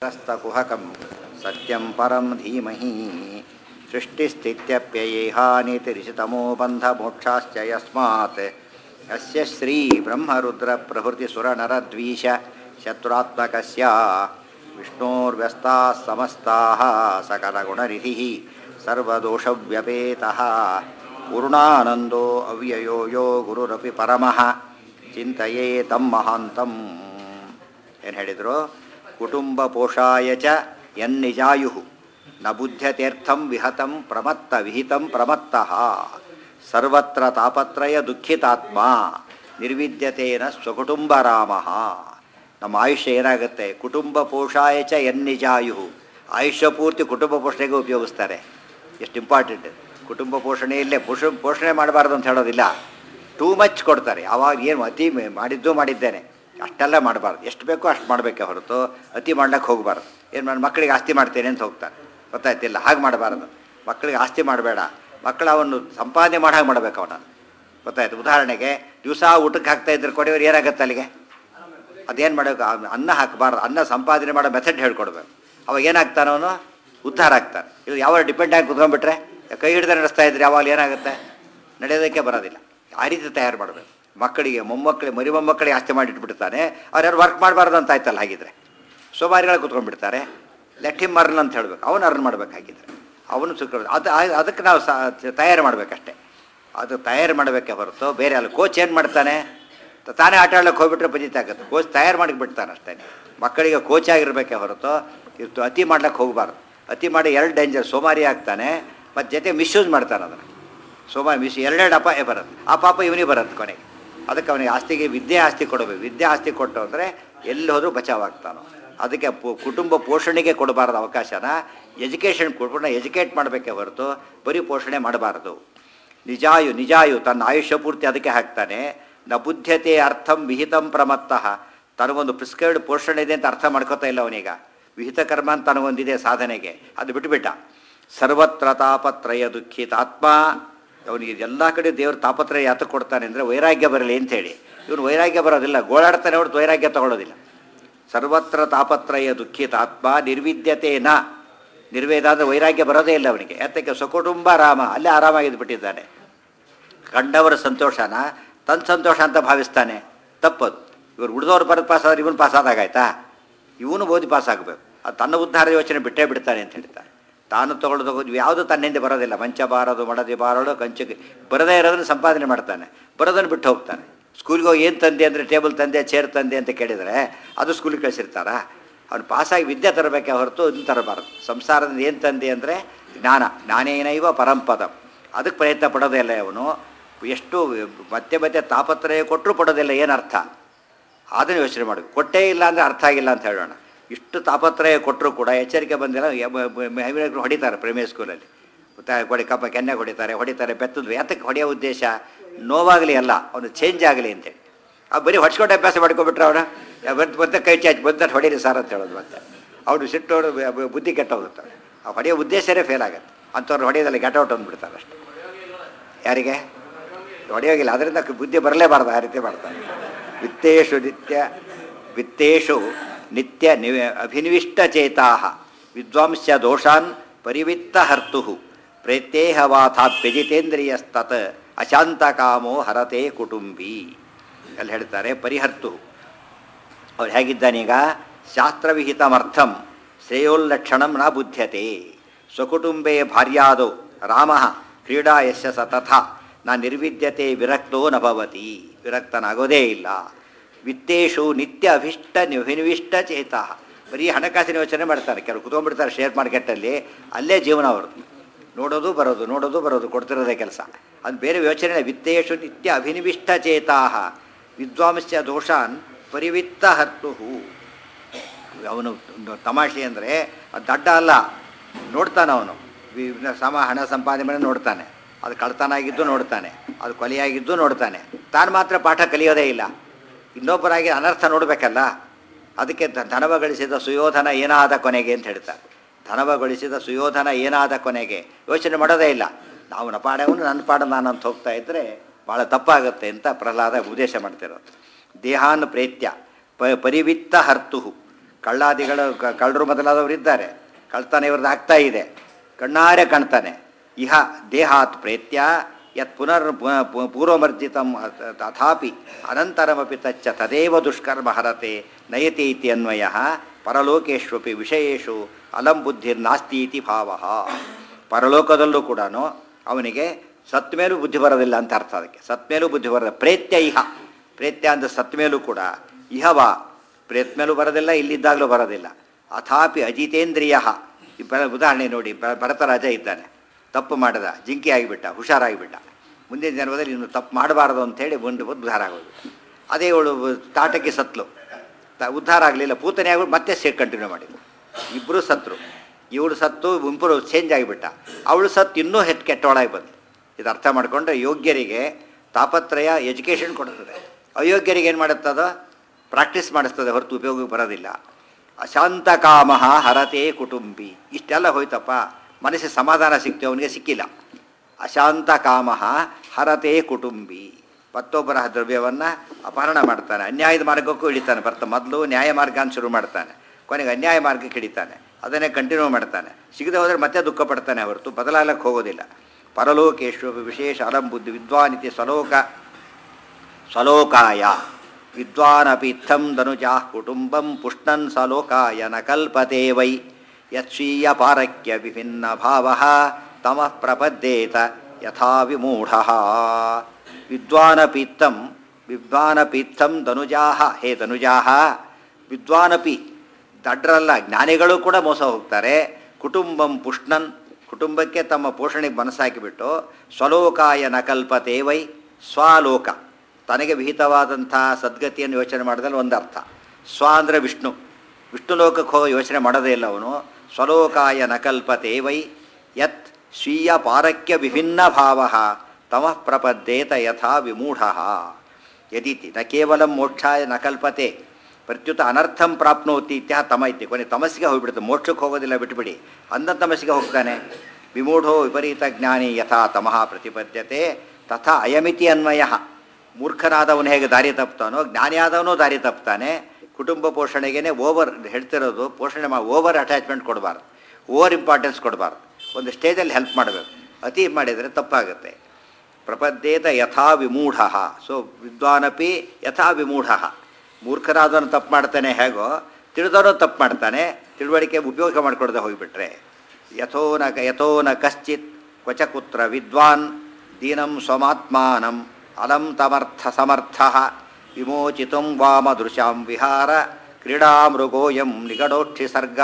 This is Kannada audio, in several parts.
ततस्तकुहकं सत्यं परं धीमहि सृष्टिस्थित्यप्ययेहानीतिरिषितमो बन्धमोक्षाश्च यस्मात् अस्य श्रीब्रह्मरुद्रप्रभृतिसुरनरद्वीष शत्रुरात्मकस्य विष्णोर्व्यस्ताः समस्ताः सकलगुणनिधिः सर्वदोषव्यपेतः पूर्णानन्दो अव्ययो यो ಗುರುರಪಿ ಪರಮಃ ಚಿಂತೆಯೇ ತಂ ಮಹಾಂತಂ ಏನು ಹೇಳಿದರು ಕುಟುಂಬ ಪೋಷಾಯ ಚ ಯನ್ನಿಜಾಯು ನ ಬುದ್ಧ್ಯತೀರ್ಥಂ ವಿಹತಂ ಪ್ರಮತ್ತ ವಿಹಿತಂ ಪ್ರಮತ್ತಃ ಸರ್ವತ್ರ ತಾಪತ್ರಯ ದುಃಖಿತಾತ್ಮ ನಿರ್ವಿದ್ಯತೇನ ಸ್ವಕುಟುಂಬ ರಾಮ ನಮ್ಮ ಆಯುಷ್ಯ ಏನಾಗುತ್ತೆ ಕುಟುಂಬ ಪೋಷಾಯ ಚ ಯನ್ನಿಜಾಯು ಆಯುಷ್ಯ ಪೂರ್ತಿ ಕುಟುಂಬ ಪೋಷಣೆಗೆ ಉಪಯೋಗಿಸ್ತಾರೆ ಎಷ್ಟು ಇಂಪಾರ್ಟೆಂಟ್ ಕುಟುಂಬ ಪೋಷಣೆಯಲ್ಲೇ ಪೋಷ ಪೋಷಣೆ ಮಾಡಬಾರ್ದು ಅಂತ ಹೇಳೋದಿಲ್ಲ ಟೂ ಮಚ್ ಕೊಡ್ತಾರೆ ಆವಾಗ ಏನು ಅತಿ ಮೆ- ಮಾಡಿದ್ದು ಮಾಡಿದ್ದೇನೆ ಅಷ್ಟೆಲ್ಲ ಮಾಡಬಾರ್ದು ಎಷ್ಟು ಬೇಕೋ ಅಷ್ಟು ಮಾಡಬೇಕೆ ಹೊರತು ಅತಿ ಮಾಡ್ಲಿಕ್ಕೆ ಹೋಗಬಾರ್ದು ಏನು ನಾನು ಮಕ್ಕಳಿಗೆ ಆಸ್ತಿ ಮಾಡ್ತೇನೆ ಅಂತ ಹೋಗ್ತಾರೆ ಗೊತ್ತಾಯ್ತಿಲ್ಲ ಹಾಗೆ ಮಾಡಬಾರ್ದು ಮಕ್ಕಳಿಗೆ ಆಸ್ತಿ ಮಾಡಬೇಡ ಮಕ್ಕಳು ಅವನು ಸಂಪಾದನೆ ಮಾಡೋ ಹಾಗೆ ಮಾಡ್ಬೇಕು ಅವನ ಗೊತ್ತಾಯ್ತು ಉದಾಹರಣೆಗೆ ದಿವಸ ಊಟಕ್ಕೆ ಹಾಕ್ತಾ ಇದ್ರೆ ಕೊಡಿಯೋರು ಏನಾಗುತ್ತೆ ಅಲ್ಲಿಗೆ ಅದೇನು ಮಾಡಬೇಕು ಆ ಅನ್ನ ಹಾಕಬಾರ್ದು ಅನ್ನ ಸಂಪಾದನೆ ಮಾಡೋ ಮೆಥಡ್ ಹೇಳ್ಕೊಡ್ಬೇಕು ಅವಾಗ ಏನಾಗ್ತಾನೆ ಅವನು ಉದ್ಧಾರ ಆಗ್ತಾನೆ ಇದು ಯಾವ ಡಿಪೆಂಡ್ ಆಗಿ ಕುತ್ಕೊಂಡ್ಬಿಟ್ರೆ ಕೈ ಹಿಡಿದು ನಡೆಸ್ತಾ ಇದ್ರೆ ಯಾವಾಗ ಏನಾಗುತ್ತೆ ನಡೆಯೋದಕ್ಕೆ ಬರೋದಿಲ್ಲ ಆ ರೀತಿ ತಯಾರು ಮಾಡಬೇಕು ಮಕ್ಕಳಿಗೆ ಮೊಮ್ಮಕ್ಕಳಿಗೆ ಮರಿ ಮೊಮ್ಮಕ್ಕಳಿಗೆ ಆಸ್ತಿ ಮಾಡಿಟ್ಬಿಡ್ತಾನೆ ಅವ್ರು ಯಾರು ವರ್ಕ್ ಮಾಡಬಾರ್ದು ಅಂತ ಆಯ್ತಲ್ಲ ಹಾಗಿದ್ರೆ ಸೋಮಾರಿಗಳು ಕುತ್ಕೊಂಡ್ಬಿಡ್ತಾರೆ ಲೆಟ್ ಹಿಮ್ ಅರ್ನ್ ಅಂತ ಹೇಳ್ಬೇಕು ಅವನು ಅರ್ನ್ ಮಾಡ್ಬೇಕಾಗಿದ್ರೆ ಅವನು ಸುಖ ಅದು ಆ- ಅದಕ್ಕೆ ನಾವು ಸಾ ತಯಾರು ಮಾಡಬೇಕಷ್ಟೆ ಅದು ತಯಾರು ಮಾಡಬೇಕೆ ಹೊರತು ಬೇರೆ ಅಲ್ಲ ಕೋಚ್ ಏನು ಮಾಡ್ತಾನೆ ತ- ತಾನೇ ಆಟ ಆಡ್ಲಿಕ್ಕೆ ಹೋಗ್ಬಿಟ್ರೆ ಪಜಿತ ಆಗುತ್ತೆ ಕೋಚ್ ತಯಾರು ಮಾಡಿ ಬಿಡ್ತಾನೆ ಅಷ್ಟೇ ಮಕ್ಕಳಿಗೆ ಕೋಚ್ ಆಗಿರ್ಬೇಕೆ ಹೊರತು ಇದು ಅತಿ ಮಾಡ್ಲಿಕ್ಕೆ ಹೋಗಬಾರ್ದು ಅತಿ ಮಾಡಿ ಎರಡು ಡೇಂಜರ್ ಸೋಮಾರಿ ಆಗ್ತಾನೆ ಮತ್ತು ಜೊತೆ ಮಿಸ್ಯೂಸ್ ಮಾಡ್ತಾನೆ ಅದನ್ನು ಸೋಮಾರಿ ಮಿಸ್ ಎರಡೆರಡು ಅಪಾಯ ಬರುತ್ತೆ ಆ ಪಾಪ ಇವನಿಗೆ ಬರುತ್ತೆ ಕೊನೆಗೆ ಅದಕ್ಕೆ ಅವನಿಗೆ ಆಸ್ತಿಗೆ ವಿದ್ಯೆ ಆಸ್ತಿ ಕೊಡಬೇಕು ವಿದ್ಯೆ ಆಸ್ತಿ ಕೊಟ್ಟು ಅಂದರೆ ಎಲ್ಲಿ ಹೋದರೂ ಬಚಾವಾಗ್ತಾನೋ ಅದಕ್ಕೆ ಪು- ಕುಟುಂಬ ಪೋಷಣೆಗೆ ಕೊಡಬಾರ್ದು ಅವಕಾಶನ ಎಜುಕೇಷನ್ ಕೊಡ್ಕೊಂಡು ಎಜುಕೇಟ್ ಮಾಡಬೇಕೆ ಹೊರತು ಬರೀ ಪೋಷಣೆ ಮಾಡಬಾರ್ದು ನಿಜಾಯು ನಿಜಾಯು ತನ್ನ ಆಯುಷ್ಯ ಪೂರ್ತಿ ಅದಕ್ಕೆ ಹಾಕ್ತಾನೆ ನ ಬುದ್ಧತೆ ಅರ್ಥಂ ವಿಹಿತಂ ಪ್ರಮತ್ತಃ ತನಗೊಂದು ಪ್ರಿಸ್ಕ್ರೈಬ್ಡ್ ಪೋಷಣೆ ಇದೆ ಅಂತ ಅರ್ಥ ಮಾಡ್ಕೋತಾ ಇಲ್ಲ ಅವನೀಗ ವಿಹಿತ ಕರ್ಮ ಅಂತ ತನಗೊಂದಿದೆ ಸಾಧನೆಗೆ ಅದು ಬಿಟ್ಟುಬಿಟ್ಟ ಸರ್ವತ್ರ ತಾಪತ್ರಯ ದುಃಖಿತ ಆತ್ಮ ಅವನಿಗೆ ಎಲ್ಲ ಕಡೆ ದೇವ್ರ ತಾಪತ್ರಯ ಯಾತಕ್ಕೆ ಕೊಡ್ತಾನೆ ಅಂದರೆ ವೈರಾಗ್ಯ ಬರಲಿ ಅಂತೇಳಿ ಇವನು ವೈರಾಗ್ಯ ಬರೋದಿಲ್ಲ ಗೋಳಾಡ್ತಾನೆ ಹೊರತು ವೈರಾಗ್ಯ ತಗೊಳ್ಳೋದಿಲ್ಲ ಸರ್ವತ್ರ ತಾಪತ್ರಯ ದುಃಖಿತ ಆತ್ಮ ನಿರ್ವಿದ್ಯತೆ ನ ನಿರ್ವೇದ ಅಂದರೆ ವೈರಾಗ್ಯ ಬರೋದೇ ಇಲ್ಲ ಅವನಿಗೆ ಯಾತಕ್ಕೆ ಸಕುಟುಂಬ ರಾಮ ಅಲ್ಲೇ ಆರಾಮಾಗಿದ್ದು ಬಿಟ್ಟಿದ್ದಾನೆ ಕಂಡವರ ಸಂತೋಷನ ತನ್ನ ಸಂತೋಷ ಅಂತ ಭಾವಿಸ್ತಾನೆ ತಪ್ಪದು ಇವರು ಉಳಿದವ್ರು ಬರೋದು ಪಾಸ್ ಆದ್ರೆ ಇವನು ಪಾಸ್ ಆದಾಗಾಯ್ತಾ ಇವನು ಓದಿ ಪಾಸ್ ಆಗಬೇಕು ಅದು ತನ್ನ ಉದ್ಧಾರ ಯೋಚನೆ ಬಿಟ್ಟೇ ಬಿಡ್ತಾನೆ ಅಂತ ಹೇಳ್ತಾರೆ ತಾನು ತಗೊಳ್ಳೋದು ಹೋಗಿ ಯಾವುದು ತನ್ನಿಂದ ಬರೋದಿಲ್ಲ ಮಂಚ ಬಾರದು ಮಡದಿ ಬಾರೋಡು ಕಂಚಿಗೆ ಬರದೇ ಇರೋದನ್ನು ಸಂಪಾದನೆ ಮಾಡ್ತಾನೆ ಬರೋದನ್ನು ಬಿಟ್ಟು ಹೋಗ್ತಾನೆ ಸ್ಕೂಲ್ಗೆ ಹೋಗಿ ಏನು ತಂದೆ ಅಂದರೆ ಟೇಬಲ್ ತಂದೆ ಚೇರ್ ತಂದೆ ಅಂತ ಕೇಳಿದರೆ ಅದು ಸ್ಕೂಲಿಗೆ ಕಳಿಸಿರ್ತಾರಾ ಅವ್ನು ಪಾಸಾಗಿ ವಿದ್ಯೆ ತರಬೇಕೆ ಹೊರತು ಇದನ್ನು ತರಬಾರದು ಸಂಸಾರದಿಂದ ಏನು ತಂದೆ ಅಂದರೆ ಜ್ಞಾನ ಜ್ಞಾನೇನೈವ ಪರಂಪದ ಅದಕ್ಕೆ ಪ್ರಯತ್ನ ಪಡೋದೇ ಇಲ್ಲ ಅವನು ಎಷ್ಟು ಮತ್ತೆ ಮತ್ತೆ ತಾಪತ್ರಯ ಕೊಟ್ಟರು ಪಡೋದಿಲ್ಲ ಏನರ್ಥ ಅದನ್ನು ಯೋಚನೆ ಮಾಡಬೇಕು ಕೊಟ್ಟೇ ಇಲ್ಲ ಅಂದರೆ ಅರ್ಥ ಆಗಿಲ್ಲ ಅಂತ ಹೇಳೋಣ ಇಷ್ಟು ತಾಪತ್ರಯ ಕೊಟ್ಟರು ಕೂಡ ಎಚ್ಚರಿಕೆ ಬಂದಿಲ್ಲ ಹೆವಿಗಳು ಹೊಡಿತಾರೆ ಪ್ರೈಮರಿ ಸ್ಕೂಲಲ್ಲಿ ಗೊತ್ತಾ ಕೊಡಿ ಕಪ್ಪ ಕೆನ್ನೆ ಹೊಡಿತಾರೆ ಹೊಡಿತಾರೆ ಬೆತ್ತದ್ದು ಯಾತಕ್ಕೆ ಹೊಡೆಯೋ ಉದ್ದೇಶ ನೋವಾಗಲಿ ಅಲ್ಲ ಅವನು ಚೇಂಜ್ ಆಗಲಿ ಅಂತೇಳಿ ಆ ಬರೀ ಹೊಡ್ಸ್ಕೊಂಡು ಅಭ್ಯಾಸ ಮಾಡ್ಕೊಬಿಟ್ರೆ ಅವನು ಬಂದು ಬಂದ ಕೈ ಚಾಚಿ ಬಂದ ಹೊಡೀರಿ ಸರ್ ಅಂತ ಹೇಳೋದು ಮತ್ತೆ ಅವನು ಸಿಟ್ಟೋಡು ಬ- ಬ- ಬುದ್ಧಿ ಕೆಟ್ಟೋಗುತ್ತೆ ಆ ಹೊಡೆಯೋ ಉದ್ದೇಶನೇ ಫೇಲ್ ಆಗುತ್ತೆ ಅಂಥವ್ರು ಹೊಡೆಯೋದಲ್ಲಿ ಗೆಟ್ ಔಟ್ ಅಂದ್ಬಿಡ್ತಾರೆ ಅಷ್ಟೇ ಯಾರಿಗೆ ಹೊಡೆಯೋಗಿಲ್ಲ ಅದರಿಂದ ಬುದ್ಧಿ ಬರಲೇಬಾರ್ದು ಆ ರೀತಿ ಮಾಡ್ತಾರೆ ವಿತ್ತೇಶು ನಿತ್ಯ ವಿತ್ತೇಶು ನಿತ್ಯ ನಿ ಅಭಿನಿವಿಷ್ಟ ಚೇತಾ ವಿದ್ವಾಂಸ್ಯ ದೋಷಾನ್ ಪರಿವಿತ್ತ ಹರ್ತು ಪ್ರೇತ್ಯೇಹವಾಥಾಪ್ಯಜಿತೇಂದ್ರಿಯಸ್ತತ್ ಅಶಾಂತಕಾಮೋ ಹರತೆ ಕುಟುಂಬಿ ಅಲ್ಲಿ ಹೇಳ್ತಾರೆ ಪರಿಹರ್ತು ಅವ್ರು ಹೇಗಿದ್ದಾನೀಗ ಶಾಸ್ತ್ರವಿಹಿತಮರ್ಥಂ ಶ್ರೇಯೋಲ್ಲಕ್ಷಣಂ ನ ಬುದ್ಧ್ಯತೆ ಸ್ವಕುಟುಂಬೇ ಭಾರ್ಯಾದೋ ರಾಮ ಕ್ರೀಡಾ ಯಶ ಸ ತಥಾ ನ ನಿರ್ವಿದ್ಯತೆ ವಿರಕ್ತೋ ನ ಭವತಿ ವಿರಕ್ತನಾಗೋದೇ ಇಲ್ಲ ವಿತ್ತೇಶು ನಿತ್ಯ ಅಭಿಷ್ಟ ವಿನಿವಿಷ್ಟ ಚೇತ ಬರೀ ಹಣಕಾಸಿನ ಯೋಚನೆ ಮಾಡ್ತಾರೆ ಕೆಲವು ಕುತ್ಕೊಂಡ್ಬಿಡ್ತಾರೆ ಶೇರ್ ಮಾರ್ಕೆಟಲ್ಲಿ ಅಲ್ಲೇ ಜೀವನ ಅವ್ರದ್ದು ನೋಡೋದು ಬರೋದು ನೋಡೋದು ಬರೋದು ಕೊಡ್ತಿರೋದೇ ಕೆಲಸ ಅದು ಬೇರೆ ಯೋಚನೆ ವಿತ್ತೇಶು ನಿತ್ಯ ಅಭಿನಿವಿಷ್ಟ ಚೇತಾ ವಿದ್ವಾಂಸ್ಯ ದೋಷಾನ್ ಪರಿವಿತ್ತ ಹರ್ತು ಅವನು ತಮಾಷೆ ಅಂದರೆ ಅದು ದಡ್ಡ ಅಲ್ಲ ನೋಡ್ತಾನೆ ಅವನು ವಿ- ಸಮ ಹಣ ಸಂಪಾದನೆ ಮಾಡಿ ನೋಡ್ತಾನೆ ಅದು ಕಳ್ತನ ಆಗಿದ್ದು ನೋಡ್ತಾನೆ ಅದು ಕೊಲೆಯಾಗಿದ್ದು ನೋಡ್ತಾನೆ ತಾನು ಮಾತ್ರ ಪಾಠ ಕಲಿಯೋದೇ ಇಲ್ಲ ಇನ್ನೊಬ್ಬರಾಗಿ ಅನರ್ಥ ನೋಡಬೇಕಲ್ಲ ಅದಕ್ಕೆ ಧ- ಧನವ ಗಳಿಸಿದ ಸುಯೋಧನ ಏನಾದ ಕೊನೆಗೆ ಅಂತ ಹೇಳ್ತಾರೆ ಧನವ ಗಳಿಸಿದ ಸುಯೋಧನ ಏನಾದ ಕೊನೆಗೆ ಯೋಚನೆ ಮಾಡೋದೇ ಇಲ್ಲ ನಾವು ನ ಪಾಡವನು ನನ್ನ ಪಾಡ ನಾನು ಅಂತ ಹೋಗ್ತಾ ಇದ್ದರೆ ಭಾಳ ತಪ್ಪಾಗುತ್ತೆ ಅಂತ ಪ್ರಹ್ಲಾದ ಉಪದೇಶ ಮಾಡ್ತಿರೋದು ದೇಹಾನ್ ಪ್ರೇತ್ಯ ಪ ಪರಿವಿತ್ತ ಹರ್ತು ಕಳ್ಳಾದಿಗಳು ಕ- ಕಳ್ಳರು ಮೊದಲಾದವರು ಇದ್ದಾರೆ ಕಳ್ತನ ಇವ್ರದ್ದು ಆಗ್ತಾ ಇದೆ ಕಣ್ಣಾರೆ ಕಾಣ್ತಾನೆ ಇಹ ದೇಹಾತ್ ಪ್ರೇತ್ಯ ಯತ್ ಪುನರ್ ಪು- ಪು- ಪೂರ್ವಮರ್ಜಿತಂ ಅಥ- ತಥಾಪಿ ಅನಂತರಮಪಿ ತಚ್ಚ ತದೇವ ದುಷ್ಕರ್ಮ ಹರತೆ ನಯತಿ ಇತಿ ಅನ್ವಯ ಪರಲೋಕೇಶ್ವಪಿ ವಿಷಯೇಶು ಅಲಂ ಬುದ್ಧಿರ್ನಾಸ್ತಿ ಇತಿ ಭಾವ ಪರಲೋಕದಲ್ಲೂ ಕೂಡ ಅವನಿಗೆ ಸತ್ ಮೇಲೂ ಬುದ್ಧಿ ಬರೋದಿಲ್ಲ ಅಂತ ಅರ್ಥ ಅದಕ್ಕೆ ಸತ್ ಮೇಲೂ ಬುದ್ಧಿ ಬರೋದು ಪ್ರೇತ್ಯ ಇಹ ಪ್ರೇತ್ಯ ಅಂತ ಸತ್ ಮೇಲೂ ಕೂಡ ಇಹವ ಪ್ರೇತ್ ಮೇಲೂ ಬರೋದಿಲ್ಲ ಇಲ್ಲಿದ್ದಾಗಲೂ ಬರೋದಿಲ್ಲ ಅಥಾಪಿ ಅಜಿತೇಂದ್ರಿಯ ಈ ಬ- ಉದಾಹರಣೆ ನೋಡಿ ಬ- ಭರತರಾಜ ಇದ್ದಾನೆ ತಪ್ಪು ಮಾಡಿದ ಜಿಂಕೆ ಆಗಿಬಿಟ್ಟ ಹುಷಾರಾಗಿಬಿಟ್ಟ ಮುಂದಿನ ಜನ್ಮದಲ್ಲಿ ಇನ್ನು ತಪ್ಪು ಮಾಡಬಾರ್ದು ಅಂತೇಳಿ ಮುಂದೆ ಬಂದು ಉದ್ಧಾರ ಆಗೋದು ಅದೇ ಇವಳು ತಾಟಕ್ಕೆ ಸತ್ಲು ತ- ಉದ್ಧಾರ ಆಗಲಿಲ್ಲ ಪೂತನೆ ಆಗ್ಬಿಟ್ಟು ಮತ್ತೆ ಸೇ ಕಂಟಿನ್ಯೂ ಮಾಡಿದ್ರು ಇಬ್ಬರು ಸತ್ರು ಇವಳು ಸತ್ತು ಇಂಪ್ರೂವ್ ಚೇಂಜ್ ಆಗಿಬಿಟ್ಟ ಅವಳು ಸತ್ತು ಇನ್ನೂ ಹೆಚ್ಚು ಕೆಟ್ಟವಳಾಗಿ ಬಂತು ಇದು ಅರ್ಥ ಮಾಡಿಕೊಂಡ್ರೆ ಯೋಗ್ಯರಿಗೆ ತಾಪತ್ರಯ ಎಜುಕೇಷನ್ ಕೊಡ್ತದೆ ಅಯೋಗ್ಯರಿಗೆ ಏನು ಮಾಡುತ್ತದೋ ಪ್ರಾಕ್ಟೀಸ್ ಮಾಡಿಸ್ತದೆ ಹೊರತು ಉಪಯೋಗಕ್ಕೆ ಬರೋದಿಲ್ಲ ಅಶಾಂತ ಕಾಮ ಹರತೆ ಕುಟುಂಬಿ ಇಷ್ಟೆಲ್ಲ ಹೋಯ್ತಪ್ಪ ಮನಸ್ಸಿಗೆ ಸಮಾಧಾನ ಸಿಕ್ತು ಅವನಿಗೆ ಸಿಕ್ಕಿಲ್ಲ ಅಶಾಂತ ಕಾಮ ಹರತೆ ಕುಟುಂಬಿ ಮತ್ತೊಬ್ಬರ ದ್ರವ್ಯವನ್ನು ಅಪಹರಣ ಮಾಡ್ತಾನೆ ಅನ್ಯಾಯದ ಮಾರ್ಗಕ್ಕೂ ಹಿಡಿತಾನೆ ಬರ್ತಾ ಮೊದಲು ನ್ಯಾಯ ಮಾರ್ಗ ಅಂತ ಶುರು ಮಾಡ್ತಾನೆ ಕೊನೆಗೆ ಅನ್ಯಾಯ ಮಾರ್ಗಕ್ಕೆ ಹಿಡಿತಾನೆ ಅದನ್ನೇ ಕಂಟಿನ್ಯೂ ಮಾಡ್ತಾನೆ ಸಿಗದೆ ಹೋದರೆ ಮತ್ತೆ ದುಃಖ ಪಡ್ತಾನೆ ಹೊರತು ಬದಲಾಗಕ್ಕೆ ಹೋಗೋದಿಲ್ಲ ಪರಲೋಕೇಶ್ವ ವಿಶೇಷ ಅಲಂ ಬುದ್ಧಿ ವಿದ್ವಾನಿತಿ ಸ್ವಲೋಕ ಸ್ವಲೋಕಾಯ ವಿದ್ವಾನಪಿ ಇತ್ತಂ ಧನುಜಾ ಕುಟುಂಬಂ ಪುಷ್ಣನ್ ಸಲೋಕಾಯ ನ ಕಲ್ಪತೆ ವೈ ಯತ್ಸ್ವೀಯ ಪಾರಕ್ಯ ವಿಭಿನ್ನ ಭಾವ ತಮಃ ಪ್ರಪದ್ಯೇತ ಯಥಾ ವಿಮೂಢ ವಿದ್ವಾನಪೀತ್ತಂ ವಿದ್ವಾನಪೀತ್ತಂ ಧನುಜಾ ಹೇ ಧನುಜಾ ವಿದ್ವಾನಪಿ ದಡ್ರಲ್ಲ ಜ್ಞಾನಿಗಳು ಕೂಡ ಮೋಸ ಹೋಗ್ತಾರೆ ಕುಟುಂಬಂ ಪುಷ್ಣನ್ ಕುಟುಂಬಕ್ಕೆ ತಮ್ಮ ಪೋಷಣೆಗೆ ಮನಸ್ಸಾಕಿಬಿಟ್ಟು ಸ್ವಲೋಕಾಯ ನಕಲ್ಪತೆ ವೈ ಸ್ವಲೋಕ ತನಗೆ ವಿಹಿತವಾದಂಥ ಸದ್ಗತಿಯನ್ನು ಯೋಚನೆ ಮಾಡಿದಲ್ಲಿ ಒಂದು ಅರ್ಥ ಸ್ವ ಅಂದರೆ ವಿಷ್ಣು ವಿಷ್ಣು ಲೋಕಕ್ಕೆ ಹೋಗೋ ಯೋಚನೆ ಮಾಡೋದೇ ಇಲ್ಲ ಅವನು ಸ್ವಲೋಕಾಯ ನಕಲ್ಪತೆ ವೈ ಯತ್ ಸ್ವೀಯ ಪಾರಕ್ಯ ವಿಭಿನ್ನ ಭಾವ ತಮಃ ಪ್ರಪದ್ಯೇತ ಯಥಾ ವಿಮೂಢ ಯದೀತಿ ನ ಕೇವಲ ಮೋಕ್ಷಾಯ ನ ಕಲ್ಪತೆ ಪ್ರತ್ಯುತ ಅನರ್ಥಂ ಪ್ರಾಪ್ನೋತಿ ಇತ್ಯಹ ತಮ ಇತಿ ಕೊನೆ ತಮಸ್ಸಿಗೆ ಹೋಗ್ಬಿಡುತ್ತೆ ಮೋಕ್ಷಕ್ಕೆ ಹೋಗೋದಿಲ್ಲ ಬಿಟ್ಬಿಡಿ ಅಂದ ತಮಸ್ಸಿಗೆ ಹೋಗ್ತಾನೆ ವಿಮೂಢೋ ವಿಪರೀತ ಜ್ಞಾನಿ ಯಥಾ ತಮಃ ಪ್ರತಿಪದ್ಯತೆ ತಥಾ ಅಯಮಿತಿ ಅನ್ವಯ ಮೂರ್ಖನಾದವನು ಹೇಗೆ ದಾರಿ ತಪ್ತಾನೋ ಜ್ಞಾನಿಯಾದವನು ದಾರಿ ತಪ್ತಾನೆ ಕುಟುಂಬ ಪೋಷಣೆಗೇ ಓವರ್ ಹೇಳ್ತಿರೋದು ಪೋಷಣೆ ಮಾ ಓವರ್ ಅಟ್ಯಾಚ್ಮೆಂಟ್ ಕೊಡಬಾರ್ದು ಓವರ್ ಇಂಪಾರ್ಟೆನ್ಸ್ ಕೊಡಬಾರ್ದು ಒಂದು ಸ್ಟೇಜಲ್ಲಿ ಹೆಲ್ಪ್ ಮಾಡಬೇಕು ಅತಿ ಮಾಡಿದರೆ ತಪ್ಪಾಗುತ್ತೆ ಪ್ರಪದ್ಯೇತ ಯಥಾ ವಿಮೂಢ ಸೊ ವಿದ್ವಾನಪಿ ಯಥಾ ವಿಮೂಢ ಮೂರ್ಖನಾದವನು ತಪ್ಪು ಮಾಡ್ತಾನೆ ಹೇಗೋ ತಿಳಿದವನು ತಪ್ಪು ಮಾಡ್ತಾನೆ ತಿಳುವಳಿಕೆ ಉಪಯೋಗ ಮಾಡಿಕೊಡದೆ ಹೋಗಿಬಿಟ್ರೆ ಯಥೋ ನ ಯಥೋ ನ ಕಶ್ಚಿತ್ ಕ್ವಚ ಕುತ್ರ ವಿದ್ವಾನ್ ದೀನಂ ಸ್ವಮಾತ್ಮಾನಂ ಅಲಂ ತಮರ್ಥ ಸಮರ್ಥ ವಿಮೋಚಿತುಂ ವಾಮದೃಶಾಂ ವಿಹಾರ ಕ್ರೀಡಾಮೃಗೋಯಂ ನಿಗಡೋಕ್ಷಿ ಸರ್ಗ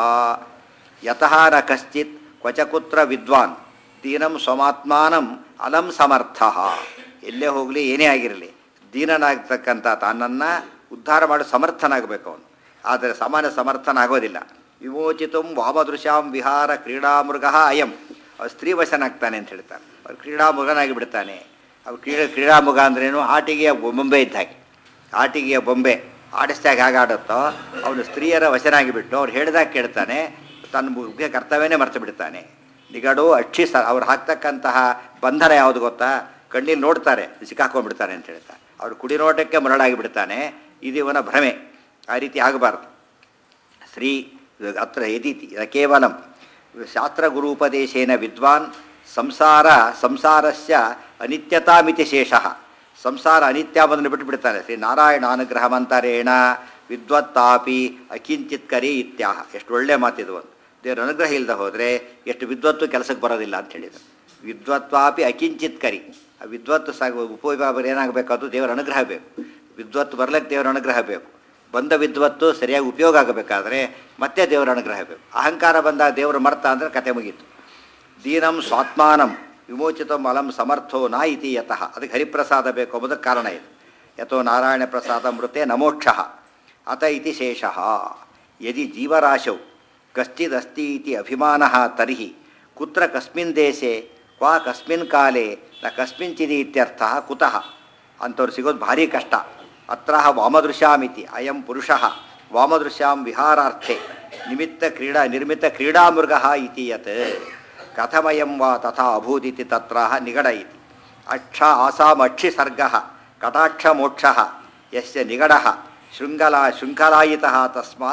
ಯತಃ ನ ಕಶ್ಚಿತ್ ಕ್ವಚ ಕುತ್ರ ವಿದ್ವಾನ್ ದೀನಂ ಸ್ವಮಾತ್ಮಾನಂ ಅಲಂ ಸಮರ್ಥ ಎಲ್ಲೇ ಹೋಗಲಿ ಏನೇ ಆಗಿರಲಿ ದೀನನಾಗ್ತಕ್ಕಂಥ ತನ್ನನ್ನು ಉದ್ಧಾರ ಮಾಡೋ ಸಮರ್ಥನಾಗಬೇಕು ಅವನು ಆದರೆ ಸಾಮಾನ್ಯ ಸಮರ್ಥನಾಗೋದಿಲ್ಲ ವಿಮೋಚಿತಂ ವಾಮದೃಶಾಂ ವಿಹಾರ ಕ್ರೀಡಾಮೃಗ ಅಯಂ ಅವ್ರು ಸ್ತ್ರೀವಶನಾಗ್ತಾನೆ ಅಂತ ಹೇಳ್ತಾರೆ ಅವ್ರು ಕ್ರೀಡಾಮೃಗನಾಗಿ ಬಿಡ್ತಾನೆ ಅವ್ರು ಕ್ರೀಡಾ ಕ್ರೀಡಾಮೃಗ ಅಂದ್ರೇನು ಆಟಿಗೆಯ ಬೊಂಬೆ ಇದ್ದ ಹಾಗೆ ಆಟಿಗೆಯ ಬೊಂಬೆ ಆಡಿಸ್ದಾಗ ಹೇಗೆ ಆಡುತ್ತೋ ಅವನು ಸ್ತ್ರೀಯರ ವಶನಾಗಿ ಬಿಟ್ಟು ಅವ್ರು ಹೇಳಿದಾಗ ಕೇಳ್ತಾನೆ ತನ್ನ ಮುಖ್ಯ ಕರ್ತವ್ಯನೇ ಮರ್ತು ಬಿಡ್ತಾನೆ ನಿಗಡು ಅಕ್ಷಿ ಸ ಅವ್ರು ಹಾಕ್ತಕ್ಕಂತಹ ಬಂಧನ ಯಾವುದು ಗೊತ್ತಾ ಕಣ್ಣಲ್ಲಿ ನೋಡ್ತಾರೆ ಸಿಕ್ಕಾಕೊಂಡ್ಬಿಡ್ತಾನೆ ಅಂತ ಹೇಳ್ತಾರೆ ಅವ್ರು ಕುಡಿ ನೋಟಕ್ಕೆ ಮರಳಾಗಿ ಬಿಡ್ತಾನೆ ಇದು ಇವನ ಭ್ರಮೆ ಆ ರೀತಿ ಆಗಬಾರ್ದು ಶ್ರೀ ಅತ್ರ ಯದೀತಿ ನ ಕೇವಲಂ ಶಾಸ್ತ್ರಗುರುಪದೇಶೇನ ವಿದ್ವಾನ್ ಸಂಸಾರ ಸಂಸಾರಸ್ಯ ಅನಿತ್ಯತಾಮಿತಿ ಶೇಷಃ ಸಂಸಾರ ಅನಿತ್ಯ ಬಂದನ್ನು ಬಿಟ್ಟುಬಿಡ್ತಾನೆ ಶ್ರೀ ನಾರಾಯಣ ಅನುಗ್ರಹಮಂತರೇಣ ವಿದ್ವತ್ತಾಪಿ ಅಕಿಂಚಿತ್ ಕರಿ ಇತ್ಯಾಹ ಎಷ್ಟು ಒಳ್ಳೆ ಮಾತಿದು ಒಂದು ದೇವರ ಅನುಗ್ರಹ ಇಲ್ಲದೆ ಹೋದರೆ ಎಷ್ಟು ವಿದ್ವತ್ತು ಕೆಲಸಕ್ಕೆ ಬರೋದಿಲ್ಲ ಅಂತ ಹೇಳಿದರು ವಿದ್ವತ್ವಾಪಿ ಅಕಿಂಚಿತ್ ಕರಿ ಆ ವಿದ್ವತ್ತು ಸಾಗ ಉಪಯೋಗ ಏನಾಗಬೇಕು ಅದು ದೇವರ ಅನುಗ್ರಹ ಬೇಕು ವಿದ್ವತ್ತು ಬರ್ಲಿಕ್ಕೆ ದೇವರ ಅನುಗ್ರಹ ಬೇಕು ಬಂದ ವಿದ್ವತ್ತು ಸರಿಯಾಗಿ ಉಪಯೋಗ ಆಗಬೇಕಾದ್ರೆ ಮತ್ತೆ ದೇವರ ಅನುಗ್ರಹ ಬೇಕು ಅಹಂಕಾರ ಬಂದಾಗ ದೇವರು ಮರ್ತ ಅಂದರೆ ಕತೆ ಮುಗೀತು ದೀನಂ ಸ್ವಾತ್ಮಾನಂ ವಿಮೋಚಿತಂ ಅಲಂ ಸಮರ್ಥೋ ನಾ ಇತಿ ಯತಃ ಅದಕ್ಕೆ ಹರಿಪ್ರಸಾದ ಬೇಕು ಎಂಬುದಕ್ಕೆ ಕಾರಣ ಇದು ಯಥೋ ನಾರಾಯಣ ಪ್ರಸಾದ ಮೃತೆ ನಮೋಕ್ಷ ಅತ ಇತಿ ಶೇಷಃ ಯದಿ ಜೀವರಾಶೌ ಕಶ್ಚಿದಸ್ತಿ ಇತಿ ಅಭಿಮಾನ ತರ್ಹಿ ಕುತ್ರ ಕಸ್ಮಿನ್ ದೇಶೆ ಕ್ವಾ ಕಸ್ಮಿನ್ ಕಾಲೇ ನ ಕಸ್ಮಿಂಚಿದಿ ಇತ್ಯರ್ಥ ಕುತಃ ಅಂಥವ್ರು ಸಿಗೋದು ಭಾರಿ ಕಷ್ಟ ಅತ್ರ ವಾಮದೃಶ್ಯಾಮಿತಿ ಅಯಂ ಪುರುಷ ವಾಮದೃಶ್ಯಾಂ ವಿಹಾರಾರ್ಥೆ ನಿಮಿತ್ತ ಕ್ರೀಡಾ ನಿರ್ಮಿತ ಕ್ರೀಡಾಮೃಗ ಇತಿ ಯತ್ ಕಥಮಯಂ ವಾ ತಥಾ ಅಭೂದಿತಿ ತತ್ರ ನಿಗಡ ಇತಿ ಅಕ್ಷ ಆಸಾಂ ಅಕ್ಷಿ ಸರ್ಗ ಕಟಾಕ್ಷ ಮೋಕ್ಷ ಯಸ್ಯ ನಿಗಡ ಶೃಂಗಲಾ ಶೃಂಖಲಾಯಿತ ತಸ್ಮಾತ್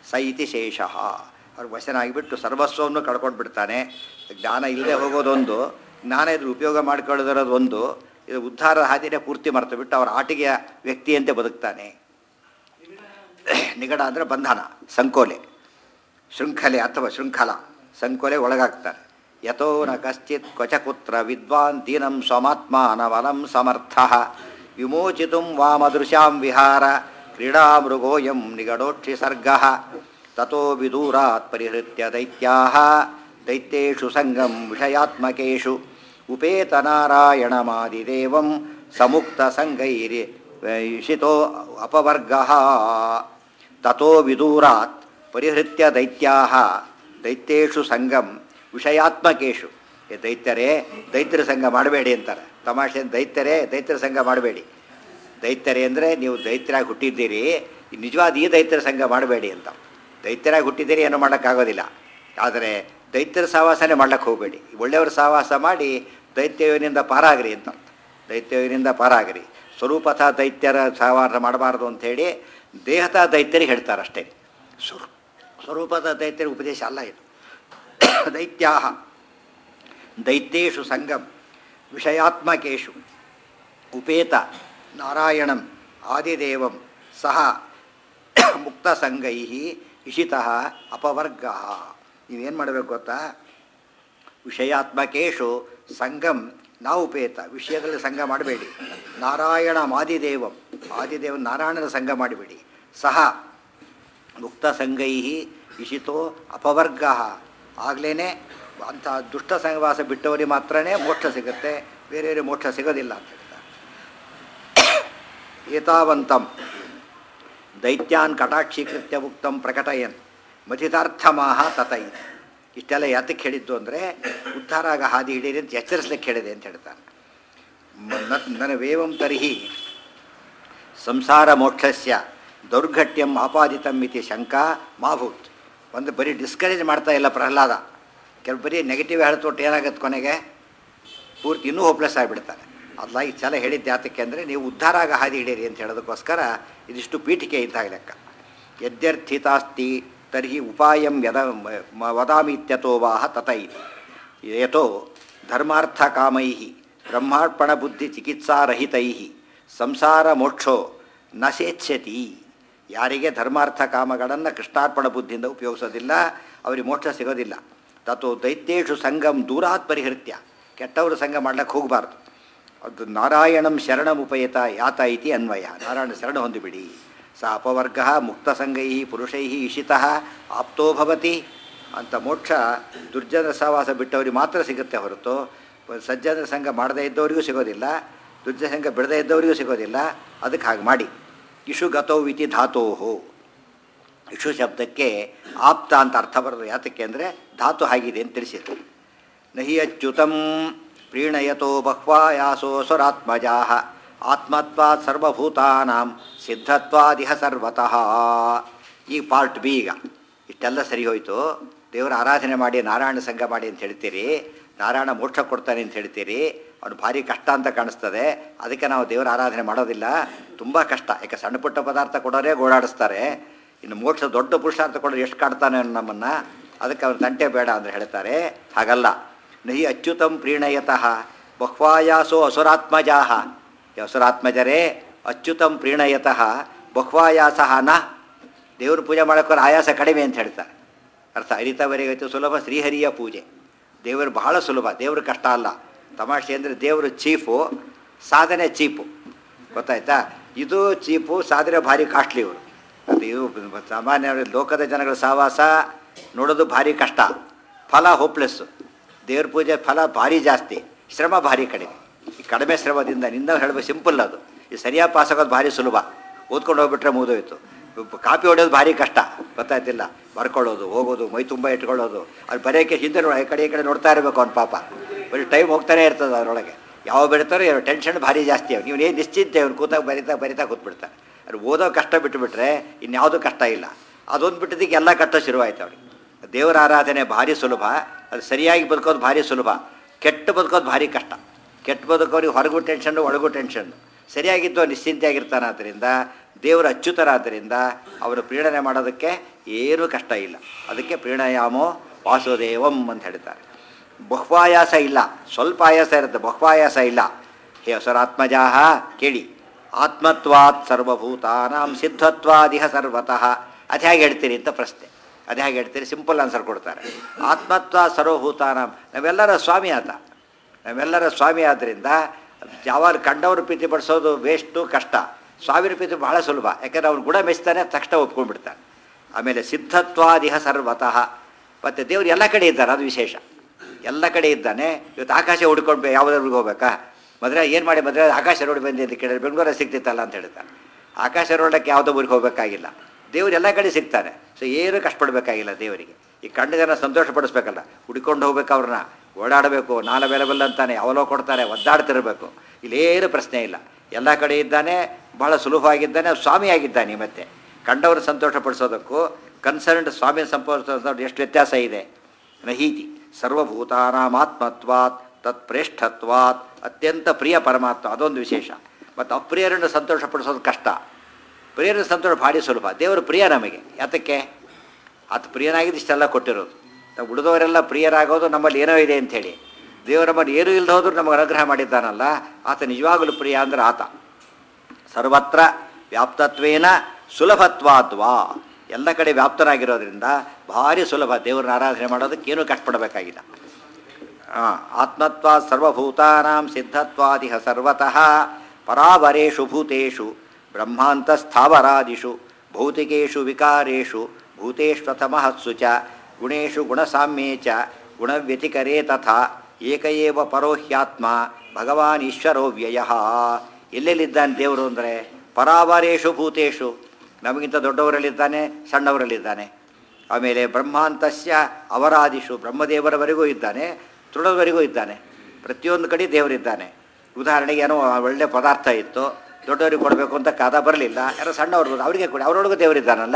ಸ ಇತಿ ಶೇಷಃ ಅವ್ರ ವಶನಾಗಿಬಿಟ್ಟು ಸರ್ವಸ್ವವನ್ನು ಕಳ್ಕೊಂಡು ಬಿಡ್ತಾನೆ ಜ್ಞಾನ ಇಲ್ಲದೆ ಹೋಗೋದೊಂದು ಜ್ಞಾನ ಇದ್ರ ಉಪಯೋಗ ಮಾಡ್ಕೊಳ್ಳೋದಿರೋದು ಒಂದು ಇದು ಉದ್ಧಾರ ಹಾದಿನೇ ಪೂರ್ತಿ ಮರೆತು ಬಿಟ್ಟು ಅವರ ಆಟಿಕೆಯ ವ್ಯಕ್ತಿಯಂತೆ ಬದುಕ್ತಾನೆ ನಿಗಡ ಅಂದರೆ ಬಂಧನ ಸಂಕೋಲೆ ಶೃಂಖಲೆ ಅಥವಾ ಶೃಂಖಲ ಸಂಕೋಲೆ ಒಳಗಾಗ್ತಾರೆ ಯಥೋ ನ ಕಶ್ಚಿತ್ ಕ್ವಚಕುತ್ರ ವಿದ್ವಾನ್ ದೀನಂ ಸ್ವಮಾತ್ಮಾನವಲಂ ಸಮರ್ಥ ವಿಮೋಚಿತು ವಾಮದೃಶಾಂ ವಿಹಾರ ಕ್ರೀಡಾ ಮೃಗೋಯಂ ನಿಗಡೋಕ್ಷಿ ಸರ್ಗ ತಥೋ ವಿದೂರಾತ್ ಪರಿಹೃತ್ಯ ದೈತ್ಯಾ ದೈತ್ಯೇಷು ಸಂಗಂ ವಿಷಯಾತ್ಮಕೇಷು ಉಪೇತನಾರಾಯಣಮಾದಿದೇವಂ ಸಮುಕ್ತ ಸಂಗೈರಿ ಇಷಿತೋ ಅಪವರ್ಗ ತಥೋ ವಿದೂರಾತ್ ಪರಿಹೃತ್ಯ ದೈತ್ಯಾ ದೈತ್ಯೇಷು ಸಂಗಂ ವಿಷಯಾತ್ಮಕೇಶು ಏ ದೈತ್ಯರೇ ದೈತ್ಯರ ಸಂಘ ಮಾಡಬೇಡಿ ಅಂತಾರೆ ತಮಾಷೆ ದೈತ್ಯರೇ ದೈತ್ಯರ ಸಂಘ ಮಾಡಬೇಡಿ ದೈತ್ಯರೇ ಅಂದರೆ ನೀವು ದೈತ್ಯರಾಗಿ ಹುಟ್ಟಿದ್ದೀರಿ ನಿಜವಾದ ಈ ದೈತ್ಯರ ಸಂಘ ಮಾಡಬೇಡಿ ಅಂತ ದೈತ್ಯರಾಗಿ ಹುಟ್ಟಿದ್ದೀರಿ ಏನೂ ಮಾಡೋಕ್ಕಾಗೋದಿಲ್ಲ ಆದರೆ ದೈತ್ಯರ ಸಹವಾಸನೇ ಮಾಡ್ಲಿಕ್ಕೆ ಹೋಗಬೇಡಿ ಒಳ್ಳೆಯವ್ರ ಸಹವಾಸ ಮಾಡಿ ದೈತ್ಯವಿನಿಂದ ಪಾರಾಗ್ರಿ ಅಂತ ದೈತ್ಯವಿನಿಂದ ಪಾರಾಗ್ರಿ ಸ್ವರೂಪತಃ ದೈತ್ಯರ ಸಹವಾಸ ಮಾಡಬಾರ್ದು ಅಂಥೇಳಿ ದೇಹತಃ ದೈತ್ಯರಿಗೆ ಹೇಳ್ತಾರೆ ಅಷ್ಟೇ ಸ್ವರೂ ಸ್ವರೂಪದ ದೈತ್ಯರ ಉಪದೇಶ ಅಲ್ಲ ಇದು ದೈತ್ಯಾ ದೈತ್ಯೇಷು ಸಂಗಂ ವಿಷಯಾತ್ಮಕೇಶು ಉಪೇತ ನಾರಾಯಣಂ ಆದಿದೇವಂ ಸಹ ಮುಕ್ತಸಂಗೈ ಇಷಿತಃ ಅಪವರ್ಗ ನೀವೇನು ಮಾಡಬೇಕು ಗೊತ್ತಾ ವಿಷಯಾತ್ಮಕೇಶು ಸಂಗಂ ನಾವು ಉಪೇತ ವಿಷಯದಲ್ಲಿ ಸಂಘ ಮಾಡಬೇಡಿ ನಾರಾಯಣ ಆದಿದೇವಂ ಆದಿದೇವನ್ ನಾರಾಯಣನ ಸಂಘ ಮಾಡಬೇಡಿ ಸಹ ಮುಕ್ತ ಸಂಗೈ ಇಷಿತೋ ಅಪವರ್ಗ ಆಗ್ಲೇ ಅಂಥ ದುಷ್ಟ ಸಂಘವಾಸ ಬಿಟ್ಟವರಿಗೆ ಮಾತ್ರನೇ ಮೋಕ್ಷ ಸಿಗುತ್ತೆ ಬೇರೆಯವರಿಗೆ ಮೋಕ್ಷ ಸಿಗೋದಿಲ್ಲ ಅಂತ ಹೇಳ್ತಾರೆ ಏತಾವಂತಂ ದೈತ್ಯಾನ್ ಕಟಾಕ್ಷೀಕೃತ್ಯ ಉಕ್ತಂ ಪ್ರಕಟಯನ್ ಮಥಿತಾರ್ಥಮಾಹ ತತೈ ಇಷ್ಟೆಲ್ಲ ಯಾತಕ್ಕೆ ಹೇಳಿದ್ದು ಅಂದರೆ ಉದ್ಧಾರ ಆಗ ಹಾದಿ ಹಿಡೀರಿ ಅಂತ ಎಚ್ಚರಿಸ್ಲಿಕ್ಕೆ ಹೇಳಿದೆ ಅಂತ ಹೇಳ್ತಾನೆ ಮ- ನ- ನನ್ನ ವೇವಂ ತರ್ಹಿ ಸಂಸಾರ ಮೋಕ್ಷಸ್ಯ ದೌರ್ಘಟ್ಯಂ ಆಪಾದಿತಂ ಇತಿ ಶಂಕಾ ಮಾಭೂತ್ ಒಂದು ಬರೀ ಡಿಸ್ಕರೇಜ್ ಮಾಡ್ತಾ ಇಲ್ಲ ಪ್ರಹ್ಲಾದ ಕೆಲವು ಬರೀ ನೆಗೆಟಿವ್ ಹೇಳ್ತೊಟ್ಟು ಏನಾಗುತ್ತೆ ಕೊನೆಗೆ ಪೂರ್ತಿ ಇನ್ನೂ ಹೋಪ್ಲೆಸ್ ಆಗಿಬಿಡ್ತಾರೆ ಅಲ್ಲ ಈ ಸಲ ಹೇಳಿದ್ದು ಯಾತಕ್ಕೆ ಅಂದರೆ ನೀವು ಉದ್ಧಾರ ಆಗ ಹಾದಿ ಹಿಡೀರಿ ಅಂತ ಹೇಳೋದಕ್ಕೋಸ್ಕರ ಇದಿಷ್ಟು ಪೀಠಿಕೆ ಇದ್ದಾಗ ಲೆಕ್ಕ ಯದ್ಯರ್ಥಿತಾಸ್ತಿ ತರ್ಹಿ ಉಪಾಯಂ ಯದ ಮ- ವದಾಮಿ ಇತ್ಯತೋ ವಾಹ ತತ ಇತಿ ಯತೋ ಧರ್ಮಾರ್ಥ ಕಾಮೈ ಬ್ರಹ್ಮಾರ್ಪಣ ಬುದ್ಧಿ ಚಿಕಿತ್ಸಾರಹಿತೈ ಸಂಸಾರ ಮೋಕ್ಷೋ ನ ಸೇಚ್ಯತಿ ಯಾರಿಗೆ ಧರ್ಮಾರ್ಥ ಕಾಮಗಳನ್ನು ಕೃಷ್ಣಾರ್ಪಣ ಬುದ್ಧಿಯಿಂದ ಉಪಯೋಗಿಸೋದಿಲ್ಲ ಅವರಿಗೆ ಮೋಕ್ಷ ಸಿಗೋದಿಲ್ಲ ತಥೋ ದೈತ್ಯೇಷು ಸಂಗಂ ದೂರಾತ್ ಪರಿಹೃತ್ಯ ಕೆಟ್ಟವರು ಸಂಘ ಮಾಡ್ಲಿಕ್ಕೆ ಹೋಗಬಾರ್ದು ಅದು ನಾರಾಯಣಂ ಶರಣಮುಪಯತ ಯಾತ ಇತಿ ಅನ್ವಯ ನಾರಾಯಣ ಶರಣ ಹೊಂದಿಬಿಡಿ ಸ ಅಪವರ್ಗ ಮುಕ್ತಸಂಗೈ ಪುರುಷೈ ಇಷಿತಃ ಆಪ್ತೋ ಭವತಿ ಅಂತ ಮೋಕ್ಷ ದುರ್ಜನ ಸಹವಾಸ ಬಿಟ್ಟವರಿಗೆ ಮಾತ್ರ ಸಿಗುತ್ತೆ ಹೊರತು ಸಜ್ಜನರ ಸಂಘ ಮಾಡದೇ ಇದ್ದವರಿಗೂ ಸಿಗೋದಿಲ್ಲ ದುರ್ಜನ ಸಂಘ ಬಿಡದೇ ಇದ್ದವರಿಗೂ ಸಿಗೋದಿಲ್ಲ ಅದಕ್ಕೆ ಹಾಗೆ ಮಾಡಿ ಇಷು ಗತೌ ಇತಿ ಧಾತೋಹೋ ಇಷು ಶಬ್ದಕ್ಕೆ ಆಪ್ತ ಅಂತ ಅರ್ಥ ಬರೋದು ಯಾತಕ್ಕೆ ಅಂದರೆ ಧಾತು ಆಗಿದೆ ಅಂತ ತಿಳಿಸಿದ್ರು ನಹಿ ಅಚ್ಯುತಂ ಪ್ರೀಣಯತೋ ಬಹ್ವಾಯಾಸೋ ಸ್ವರಾತ್ಮಜಾ ಆತ್ಮತ್ವಾತ್ ಸರ್ವಭೂತಾನಾಂ ಸಿದ್ಧತ್ವಾದಿಹ ಸರ್ವತಃ ಈ ಪಾರ್ಟ್ ಬಿ ಈಗ ಇಷ್ಟೆಲ್ಲ ಸರಿ ಹೋಯಿತು ದೇವರ ಆರಾಧನೆ ಮಾಡಿ ನಾರಾಯಣ ಸಂಘ ಮಾಡಿ ಅಂತ ಹೇಳ್ತೀರಿ ನಾರಾಯಣ ಮೋಕ್ಷ ಕೊಡ್ತಾನೆ ಅಂತ ಹೇಳ್ತೀರಿ ಅವನು ಭಾರಿ ಕಷ್ಟ ಅಂತ ಕಾಣಿಸ್ತದೆ ಅದಕ್ಕೆ ನಾವು ದೇವರ ಆರಾಧನೆ ಮಾಡೋದಿಲ್ಲ ತುಂಬ ಕಷ್ಟ ಯಾಕೆ ಸಣ್ಣ ಪುಟ್ಟ ಪದಾರ್ಥ ಕೊಡೋರೇ ಗೋಡಾಡಿಸ್ತಾರೆ ಇನ್ನು ಮೋಕ್ಷ ದೊಡ್ಡ ಪುರುಷಾರ್ಥ ಕೊಡೋರು ಎಷ್ಟು ಕಾಡ್ತಾನೆ ಅವ್ನು ನಮ್ಮನ್ನು ಅದಕ್ಕೆ ಅವ್ರ ತಂಟೆ ಬೇಡ ಅಂತ ಹೇಳ್ತಾರೆ ಹಾಗಲ್ಲ ನಹಿ ಅಚ್ಯುತಂ ಪ್ರೀಣಯತಃ ಬಹ್ವಾಯಾಸೋ ಅಸುರಾತ್ಮಜಾಹ ಈ ಅಸುರಾತ್ಮಜರೇ ಅಚ್ಯುತಂ ಪ್ರೀಣಯತಃ ಬಹ್ವಾಯಾಸಃ ನ ದೇವ್ರ ಪೂಜೆ ಮಾಡೋಕ್ಕೋರು ಆಯಾಸ ಕಡಿಮೆ ಅಂತ ಹೇಳ್ತಾರೆ ಅರ್ಥ ಹರಿತವರೆಗೈತು ಸುಲಭ ಶ್ರೀಹರಿಯ ಪೂಜೆ ದೇವರು ಬಹಳ ಸುಲಭ ದೇವ್ರ ಕಷ್ಟ ಅಲ್ಲ ತಮಾಷೆ ಅಂದರೆ ದೇವರು ಚೀಫು ಸಾಧನೆ ಚೀಪು ಗೊತ್ತಾಯ್ತಾ ಇದು ಚೀಪು ಸಾಧನೆ ಭಾರಿ ಕಾಸ್ಟ್ಲಿ ಇವರು ಅದು ಇವು ಸಾಮಾನ್ಯ ಲೋಕದ ಜನಗಳ ಸಹವಾಸ ನೋಡೋದು ಭಾರಿ ಕಷ್ಟ ಫಲ ಹೋಪ್ಲೆಸ್ಸು ದೇವ್ರ ಪೂಜೆ ಫಲ ಭಾರಿ ಜಾಸ್ತಿ ಶ್ರಮ ಭಾರಿ ಕಡಿಮೆ ಈ ಕಡಿಮೆ ಶ್ರಮದಿಂದ ನಿಂದ ಹೇಳಬೇಕು ಸಿಂಪಲ್ ಅದು ಈ ಸರಿಯಾಗಿ ಪಾಸ್ ಆಗೋದು ಭಾರಿ ಸುಲಭ ಓದ್ಕೊಂಡು ಹೋಗ್ಬಿಟ್ರೆ ಮುಗಿದೋಯ್ತು ಕಾಪಿ ಹೊಡೆಯೋದು ಭಾರಿ ಕಷ್ಟ ಗೊತ್ತಾಯ್ತಿಲ್ಲ ಬರ್ಕೊಳ್ಳೋದು ಹೋಗೋದು ಮೈ ತುಂಬ ಇಟ್ಕೊಳ್ಳೋದು ಅದು ಬರೆಯೋಕ್ಕೆ ಹಿಂದೆ ನೋಡಿ ಆ ಕಡೆ ಈ ಕಡೆ ನೋಡ್ತಾ ಇರಬೇಕು ಅವ್ನ ಪಾಪ ಬರೀ ಟೈಮ್ ಹೋಗ್ತಾನೆ ಇರ್ತದೆ ಅದರೊಳಗೆ ಯಾವ ಬೆಳಿತಾರೋ ಟೆನ್ಷನ್ ಭಾರಿ ಜಾಸ್ತಿ ಅವ್ನು ನೀವು ಏನು ನಿಶ್ಚಿಂತೆ ಅವ್ನು ಕೂತಾಗ ಬರಿತಾ ಬರಿತಾ ಕೂತ್ಬಿಡ್ತಾನೆ ಅದು ಓದೋ ಕಷ್ಟ ಬಿಟ್ಟುಬಿಟ್ರೆ ಇನ್ಯಾವುದೂ ಕಷ್ಟ ಇಲ್ಲ ಅದೊಂದು ಬಿಟ್ಟಿದ್ದಕ್ಕೆ ಎಲ್ಲ ಕಷ್ಟ ಶುರುವಾಯ್ತು ಅವ್ನಿಗೆ ದೇವರ ಆರಾಧನೆ ಭಾರಿ ಸುಲಭ ಅದು ಸರಿಯಾಗಿ ಬದುಕೋದು ಭಾರಿ ಸುಲಭ ಕೆಟ್ಟ ಬದುಕೋದು ಭಾರಿ ಕಷ್ಟ ಕೆಟ್ಟ ಬದುಕೋರಿಗೆ ಹೊರಗೂ ಟೆನ್ಷನ್ನು ಒಳಗೂ ಟೆನ್ಷನ್ನು ಸರಿಯಾಗಿದ್ದು ನಿಶ್ಚಿಂತೆಯಾಗಿರ್ತಾನೆ ಆದ್ದರಿಂದ ದೇವರ ಅಚ್ಯುತರಾದ್ದರಿಂದ ಅವರು ಪ್ರೀಣನೆ ಮಾಡೋದಕ್ಕೆ ಏನೂ ಕಷ್ಟ ಇಲ್ಲ ಅದಕ್ಕೆ ಪ್ರೀಣಯಾಮೋ ವಾಸುದೇವಂ ಅಂತ ಹೇಳ್ತಾರೆ ಬಹ್ವಾಯಾಸ ಇಲ್ಲ ಸ್ವಲ್ಪ ಆಯಾಸ ಇರುತ್ತೆ ಬಹ್ವಾಯಾಸ ಇಲ್ಲ ಹೇ ಅಸುರಾತ್ಮಜಾಹ ಕೇಳಿ ಆತ್ಮತ್ವಾತ್ ಸರ್ವಭೂತಾನಾಂ ಸಿದ್ಧತ್ವಾದಿಹ ಸರ್ವತಃ ಅದು ಹೇಗೆ ಹೇಳ್ತೀರಿ ಅಂತ ಪ್ರಶ್ನೆ ಅದು ಹೇಗೆ ಹೇಳ್ತೀರಿ ಸಿಂಪಲ್ ಆನ್ಸರ್ ಕೊಡ್ತಾರೆ ಆತ್ಮತ್ವ ಸರ್ವಭೂತಾನಾಂ ನಾವೆಲ್ಲರ ಸ್ವಾಮಿ ಆತ ನಾವೆಲ್ಲರ ಸ್ವಾಮಿ ಆದ್ದರಿಂದ ಯಾವಾಗ ಕಂಡವರು ಪ್ರೀತಿ ಪಡಿಸೋದು ವೇಸ್ಟು ಕಷ್ಟ ಸಾವಿರ ಪ್ರೀತಿ ಬಹಳ ಸುಲಭ ಯಾಕಂದ್ರೆ ಅವ್ನು ಗುಣ ಮೆಚ್ತಾನೆ ತಕ್ಷಣ ಒಪ್ಕೊಂಡ್ಬಿಡ್ತಾನೆ ಆಮೇಲೆ ಸಿದ್ಧತ್ವಾದಿಹ ಸರ್ವತಃ ಮತ್ತು ದೇವರು ಎಲ್ಲ ಕಡೆ ಇದ್ದಾರೆ ಅದು ವಿಶೇಷ ಎಲ್ಲ ಕಡೆ ಇದ್ದಾನೆ ಇವತ್ತು ಆಕಾಶ ಹುಡ್ಕೊಂಡು ಯಾವುದ್ರಿಗೆ ಹೋಗ್ಬೇಕಾ ಮದುವೆ ಏನು ಮಾಡಿ ಮದುವೆ ಆಕಾಶ ರೋಡ್ ಬಂದಿ ಅಂತ ಕೇಳಿದ್ರೆ ಬೆಂಗಳೂರಲ್ಲಿ ಸಿಗ್ತಿತ್ತಲ್ಲ ಅಂತ ಹೇಳ್ತಾನೆ ಆಕಾಶ ರೋಡಕ್ಕೆ ಯಾವುದೋ ಊರಿಗೆ ಹೋಗಬೇಕಾಗಿಲ್ಲ ದೇವ್ರು ಎಲ್ಲ ಕಡೆ ಸಿಗ್ತಾನೆ ಸೊ ಏನು ಕಷ್ಟಪಡಬೇಕಾಗಿಲ್ಲ ದೇವರಿಗೆ ಈ ಕಂಡು ಜನ ಸಂತೋಷ ಪಡಿಸ್ಬೇಕಲ್ಲ ಹುಡ್ಕೊಂಡು ಹೋಗ್ಬೇಕು ಅವ್ರನ್ನ ಓಡಾಡಬೇಕು ನಾಲ್ ಅವೈಲಬಲ್ ಅಂತಾನೆ ಅವಲೋ ಕೊಡ್ತಾರೆ ಒದ್ದಾಡ್ತಿರ್ಬೇಕು ಇಲ್ಲೇನು ಪ್ರಶ್ನೆ ಇಲ್ಲ ಎಲ್ಲ ಕಡೆ ಇದ್ದಾನೆ ಬಹಳ ಸುಲಭವಾಗಿದ್ದಾನೆ ಅವ್ರು ಸ್ವಾಮಿಯಾಗಿದ್ದಾನೆ ಮತ್ತೆ ಕಂಡವರು ಸಂತೋಷ ಪಡಿಸೋದಕ್ಕೂ ಕನ್ಸರ್ನ್ಡ್ ಸ್ವಾಮಿ ಸಂಪರ್ಕ ಎಷ್ಟು ವ್ಯತ್ಯಾಸ ಇದೆ ನಹೀತಿ ಸರ್ವಭೂತಾನಾಮಾತ್ಮತ್ವಾತ್ ತತ್ಪ್ರೇಷ್ಠತ್ವಾತ್ ಅತ್ಯಂತ ಪ್ರಿಯ ಪರಮಾತ್ಮ ಅದೊಂದು ವಿಶೇಷ ಮತ್ತು ಅಪ್ರಿಯರನ್ನು ಸಂತೋಷಪಡಿಸೋದು ಕಷ್ಟ ಪ್ರಿಯರನ್ನು ಸಂತೋಷ ಭಾರಿ ಸುಲಭ ದೇವರು ಪ್ರಿಯ ನಮಗೆ ಯಾತಕ್ಕೆ ಆತ ಪ್ರಿಯನಾಗಿದ್ದು ಇಷ್ಟೆಲ್ಲ ಕೊಟ್ಟಿರೋದು ನಾವು ಉಳಿದವರೆಲ್ಲ ಪ್ರಿಯರಾಗೋದು ನಮ್ಮಲ್ಲಿ ಏನೋ ಇದೆ ಅಂಥೇಳಿ ದೇವರು ನಮ್ಮಲ್ಲಿ ಏನೂ ಇಲ್ಲದೆ ಹೋದ್ರೂ ನಮಗೆ ಅನುಗ್ರಹ ಮಾಡಿದ್ದಾನಲ್ಲ ಆತ ನಿಜವಾಗಲೂ ಪ್ರಿಯ ಅಂದ್ರೆ ಆತ ಸರ್ವತ್ರ ವ್ಯಾಪ್ತತ್ವೇನ ಸುಲಭತ್ವಾದ್ವಾ ಎಲ್ಲ ಕಡೆ ವ್ಯಾಪ್ತರಾಗಿರೋದ್ರಿಂದ ಭಾರಿ ಸುಲಭ ದೇವ್ರನ್ನ ಆರಾಧನೆ ಮಾಡೋದಕ್ಕೆ ಏನೂ ಕಷ್ಟಪಡಬೇಕಾಗಿಲ್ಲ ಆ, ಆತ್ಮತ್ವ ಸರ್ವಭೂತಾನಾಂ ಸಿದ್ಧತ್ವಾದಿಹ ಸರ್ವತಃ ಪರಾವರೇಷು ಭೂತೇಷು ಬ್ರಹ್ಮಾಂತಸ್ಥಾವರಾದಿಷು ಭೌತಿಕೇಷು ವಿಕಾರೇಷು ಭೂತೇಷ್ವಥಮಹತ್ಸು ಚ ಗುಣೇಶು ಗುಣಸಾಮ್ಯೇ ಚ ಗುಣವ್ಯತಿಕರೇ ತಥಾ ಏಕ ಏವ ಪರೋಹ್ಯಾತ್ಮ ಭಗವಾನ್ ಈಶ್ವರೋ ವ್ಯಯ ಎಲ್ಲೆಲ್ಲಿದ್ದಾನೆ ದೇವರು ಅಂದರೆ ಪರಾವರೇಷು ಭೂತೇಷು ನಮಗಿಂತ ದೊಡ್ಡವರಲ್ಲಿದ್ದಾನೆ ಸಣ್ಣವರಲ್ಲಿದ್ದಾನೆ ಆಮೇಲೆ ಬ್ರಹ್ಮಾಂತಸ್ಯ ಅವರಾದಿಷು ಬ್ರಹ್ಮದೇವರವರೆಗೂ ಇದ್ದಾನೆ ತೃಣದವರೆಗೂ ಇದ್ದಾನೆ ಪ್ರತಿಯೊಂದು ಕಡೆ ದೇವರಿದ್ದಾನೆ ಉದಾಹರಣೆಗೆ ಏನೋ ಒಳ್ಳೆ ಪದಾರ್ಥ ಇತ್ತು ದೊಡ್ಡವರಿಗೆ ಕೊಡಬೇಕು ಅಂತ ಕಾದ ಬರಲಿಲ್ಲ ಯಾರೋ ಸಣ್ಣವ್ರು ಬಂದು ಅವರಿಗೆ ಕೊಡಿ ಅವರೊಳಗೂ ದೇವರಿದ್ದಾನಲ್ಲ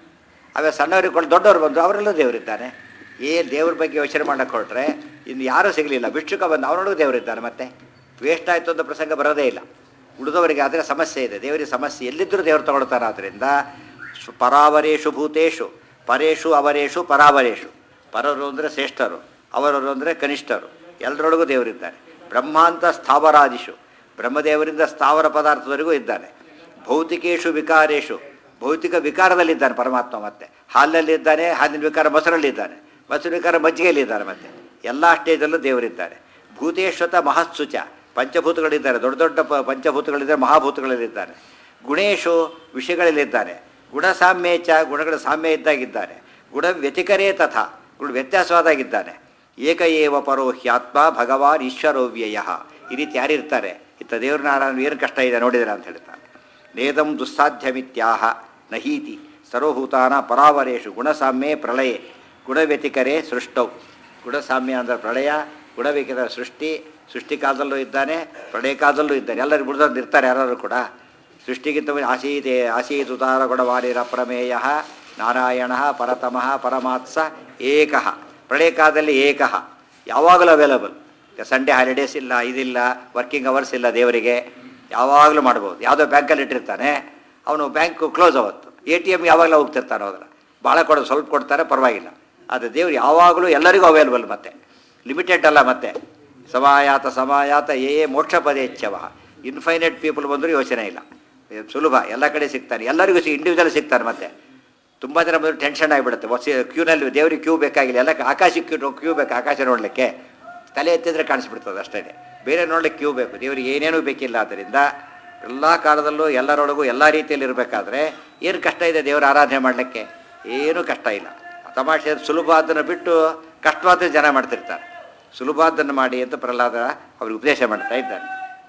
ಅವೇ ಸಣ್ಣವರಿಗೆ ಕೊಟ್ಟು ದೊಡ್ಡವರು ಬಂದು ಅವರೆಲ್ಲೂ ದೇವರಿದ್ದಾನೆ ಏನು ದೇವ್ರ ಬಗ್ಗೆ ಯೋಚನೆ ಮಾಡಕ್ಕೆ ಹೊರಟ್ರೆ ಇನ್ನು ಯಾರೂ ಸಿಗಲಿಲ್ಲ ಭಿಕ್ಷುಕ ಬಂದು ಅವನೊಳಗೂ ದೇವರಿದ್ದಾನೆ ಮತ್ತೆ ವೇಸ್ಟ್ ಆಯಿತು ಅಂತ ಪ್ರಸಂಗ ಬರೋದೇ ಇಲ್ಲ ಉಳಿದವರಿಗೆ ಆದರೆ ಸಮಸ್ಯೆ ಇದೆ ದೇವರಿಗೆ ಸಮಸ್ಯೆ ಎಲ್ಲಿದ್ದರೂ ದೇವರು ತಗೊಳ್ತಾರೆ ಆದ್ದರಿಂದ ಸು- ಪರಾವರೇಷು ಭೂತೇಷು ಪರೇಷು ಅವರೇಷು ಪರಾವರೇಷು ಪರರು ಅಂದರೆ ಶ್ರೇಷ್ಠರು ಅವರವರು ಅಂದರೆ ಕನಿಷ್ಠರು ಎಲ್ಲರೊಳಗೂ ದೇವರಿದ್ದಾರೆ ಬ್ರಹ್ಮಾಂತ ಸ್ಥಾವರಾದಿಷು ಬ್ರಹ್ಮದೇವರಿಂದ ಸ್ಥಾವರ ಪದಾರ್ಥದವರೆಗೂ ಇದ್ದಾನೆ ಭೌತಿಕೇಶು ವಿಕಾರೇಶು ಭೌತಿಕ ವಿಕಾರದಲ್ಲಿದ್ದಾನೆ ಪರಮಾತ್ಮ ಮತ್ತೆ ಹಾಲಿನಲ್ಲಿದ್ದಾನೆ ಹಾಲಿನ ವಿಕಾರ ಮೊಸರಲ್ಲಿದ್ದಾನೆ ಮೊಸರು ವಿಕಾರ ಮಜ್ಜಿಗೆಯಲ್ಲಿದ್ದಾನೆ ಮತ್ತೆ ಎಲ್ಲ ಸ್ಟೇಜಲ್ಲೂ ದೇವರಿದ್ದಾರೆ ಭೂತೇಶ್ವತ ಮಹತ್ಸುಚ ಪಂಚಭೂತಗಳಿದ್ದಾರೆ ದೊಡ್ಡ ದೊಡ್ಡ ಪ ಪಂಚಭೂತಗಳಿದ್ದಾರೆ ಮಹಾಭೂತಗಳಲ್ಲಿದ್ದಾನೆ ಗುಣೇಶು ವಿಷಯಗಳಲ್ಲಿದ್ದಾನೆ ಗುಣ ಸಾಮ್ಯೇಚ ಗುಣಗಳ ಸಾಮ್ಯ ಇದ್ದಾಗಿದ್ದಾನೆ ಗುಣ ವ್ಯತಿಕರೇ ತಥಾ ಗುಣ ವ್ಯತ್ಯಾಸವಾದಾಗಿದ್ದಾನೆ ಏಕ ಏವ ಪರೋ ಹ್ಯಾತ್ಮ ಭಗವಾನ್ ಈಶ್ವರೋ ವ್ಯಯ ಈ ರೀತಿ ಯಾರಿರ್ತಾರೆ ಇತ್ತ ದೇವ್ರ ನಾರಾಯಣ ಏನು ಕಷ್ಟ ಇದೆ ನೋಡಿದಿರ ಅಂತ ಹೇಳ್ತಾನೆ ನೇದಂ ದುಸ್ಸಾಧ್ಯಮಿತ್ಯಾಹ ನಹೀತಿ ಸರ್ವಭೂತಾನ ಪರಾವರೇಶು ಗುಣಸಾಮ್ಯೇ ಪ್ರಳಯೇ ಗುಣವ್ಯತಿಕರೇ ಸೃಷ್ಟೌ ಗುಣಸಾಮ್ಯ ಅಂದರೆ ಪ್ರಳಯ ಗುಣವ್ಯತಿಕರ ಸೃಷ್ಟಿ ಸೃಷ್ಟಿ ಕಾಲದಲ್ಲೂ ಇದ್ದಾನೆ ಪ್ರಳಯ ಕಾಲದಲ್ಲೂ ಇದ್ದಾನೆ ಎಲ್ಲರೂ ಬಿಡ್ದವ್ರು ಇರ್ತಾರೆ ಯಾರು ಕೂಡ ಸೃಷ್ಟಿಗಿಂತ ಮುಂಚೆ ಆಸೀತೆ ಆಸೀತುತಾರ ಗುಣವಾರಿರ ಪ್ರಮೇಯ ನಾರಾಯಣ ಪರತಮಃ ಪರಮಾತ್ಸ ಏಕಃ ಪ್ರಳಯ ಕಾಲದಲ್ಲಿ ಏಕಃ ಯಾವಾಗಲೂ ಅವೈಲಬಲ್ ಸಂಡೇ ಹಾಲಿಡೇಸ್ ಇಲ್ಲ ಇದಿಲ್ಲ ವರ್ಕಿಂಗ್ ಅವರ್ಸ್ ಇಲ್ಲ ದೇವರಿಗೆ ಯಾವಾಗಲೂ ಮಾಡ್ಬೋದು ಯಾವುದೋ ಬ್ಯಾಂಕಲ್ಲಿ ಇಟ್ಟಿರ್ತಾನೆ ಅವನು ಬ್ಯಾಂಕ್ ಕ್ಲೋಸ್ ಅವತ್ತು ಎ ಟಿ ಎಮ್ ಯಾವಾಗಲೂ ಹೋಗ್ತಿರ್ತಾನೆ ಹೋದ್ರೆ ಭಾಳ ಕೊಡೋದು ಸ್ವಲ್ಪ ಕೊಡ್ತಾರೆ ಪರವಾಗಿಲ್ಲ ಆದರೆ ದೇವ್ರು ಯಾವಾಗಲೂ ಎಲ್ಲರಿಗೂ ಅವೈಲಬಲ್ ಮತ್ತೆ ಲಿಮಿಟೆಡ್ ಅಲ್ಲ ಮತ್ತೆ ಸಮಾಯಾತ ಸಮಾಯಾತ ಏ ಮೋಕ್ಷ ಪದೇಚ್ಛವ ಇನ್ಫೈನೈಟ್ ಪೀಪಲ್ ಬಂದರೂ ಯೋಚನೆ ಇಲ್ಲ ಇದು ಸುಲಭ ಎಲ್ಲ ಕಡೆ ಸಿಗ್ತಾನೆ ಎಲ್ಲರಿಗೂ ಸಿ ಇಂಡಿವಿಜುವಲ್ ಸಿಗ್ತಾರೆ ಮತ್ತೆ ತುಂಬ ಜನ ಬಂದು ಟೆನ್ಷನ್ ಆಗಿಬಿಡುತ್ತೆ ಹೊಸ ಕ್ಯೂನಲ್ಲಿ ದೇವ್ರಿಗೆ ಕ್ಯೂ ಬೇಕಾಗಿಲ್ಲ ಎಲ್ಲ ಆಕಾಶಕ್ಕೆ ಕ್ಯೂ ಕ್ಯೂ ಬೇಕು ಆಕಾಶ ನೋಡಲಿಕ್ಕೆ ತಲೆ ಎತ್ತಿದ್ರೆ ಕಾಣಿಸ್ಬಿಡ್ತದೆ ಅಷ್ಟೇ ಬೇರೆ ನೋಡ್ಲಿಕ್ಕೆ ಕ್ಯೂ ಬೇಕು ದೇವರಿಗೆ ಏನೇನೂ ಬೇಕಿಲ್ಲ ಆದ್ದರಿಂದ ಎಲ್ಲ ಕಾಲದಲ್ಲೂ ಎಲ್ಲರೊಳಗೂ ಎಲ್ಲ ರೀತಿಯಲ್ಲಿ ಇರಬೇಕಾದ್ರೆ ಏನು ಕಷ್ಟ ಇದೆ ದೇವರ ಆರಾಧನೆ ಮಾಡಲಿಕ್ಕೆ ಏನೂ ಕಷ್ಟ ಇಲ್ಲ ತಮಾಷೆ ಸುಲಭವಾದನ್ನು ಬಿಟ್ಟು ಕಷ್ಟವಾದ ಜನ ಮಾಡ್ತಿರ್ತಾರೆ ಸುಲಭವಾದನ್ನು ಮಾಡಿ ಅಂತ ಪ್ರಹ್ಲಾದ ಅವ್ರಿಗೆ ಉಪದೇಶ ಮಾಡ್ತಾ ಇದ್ದಾರೆ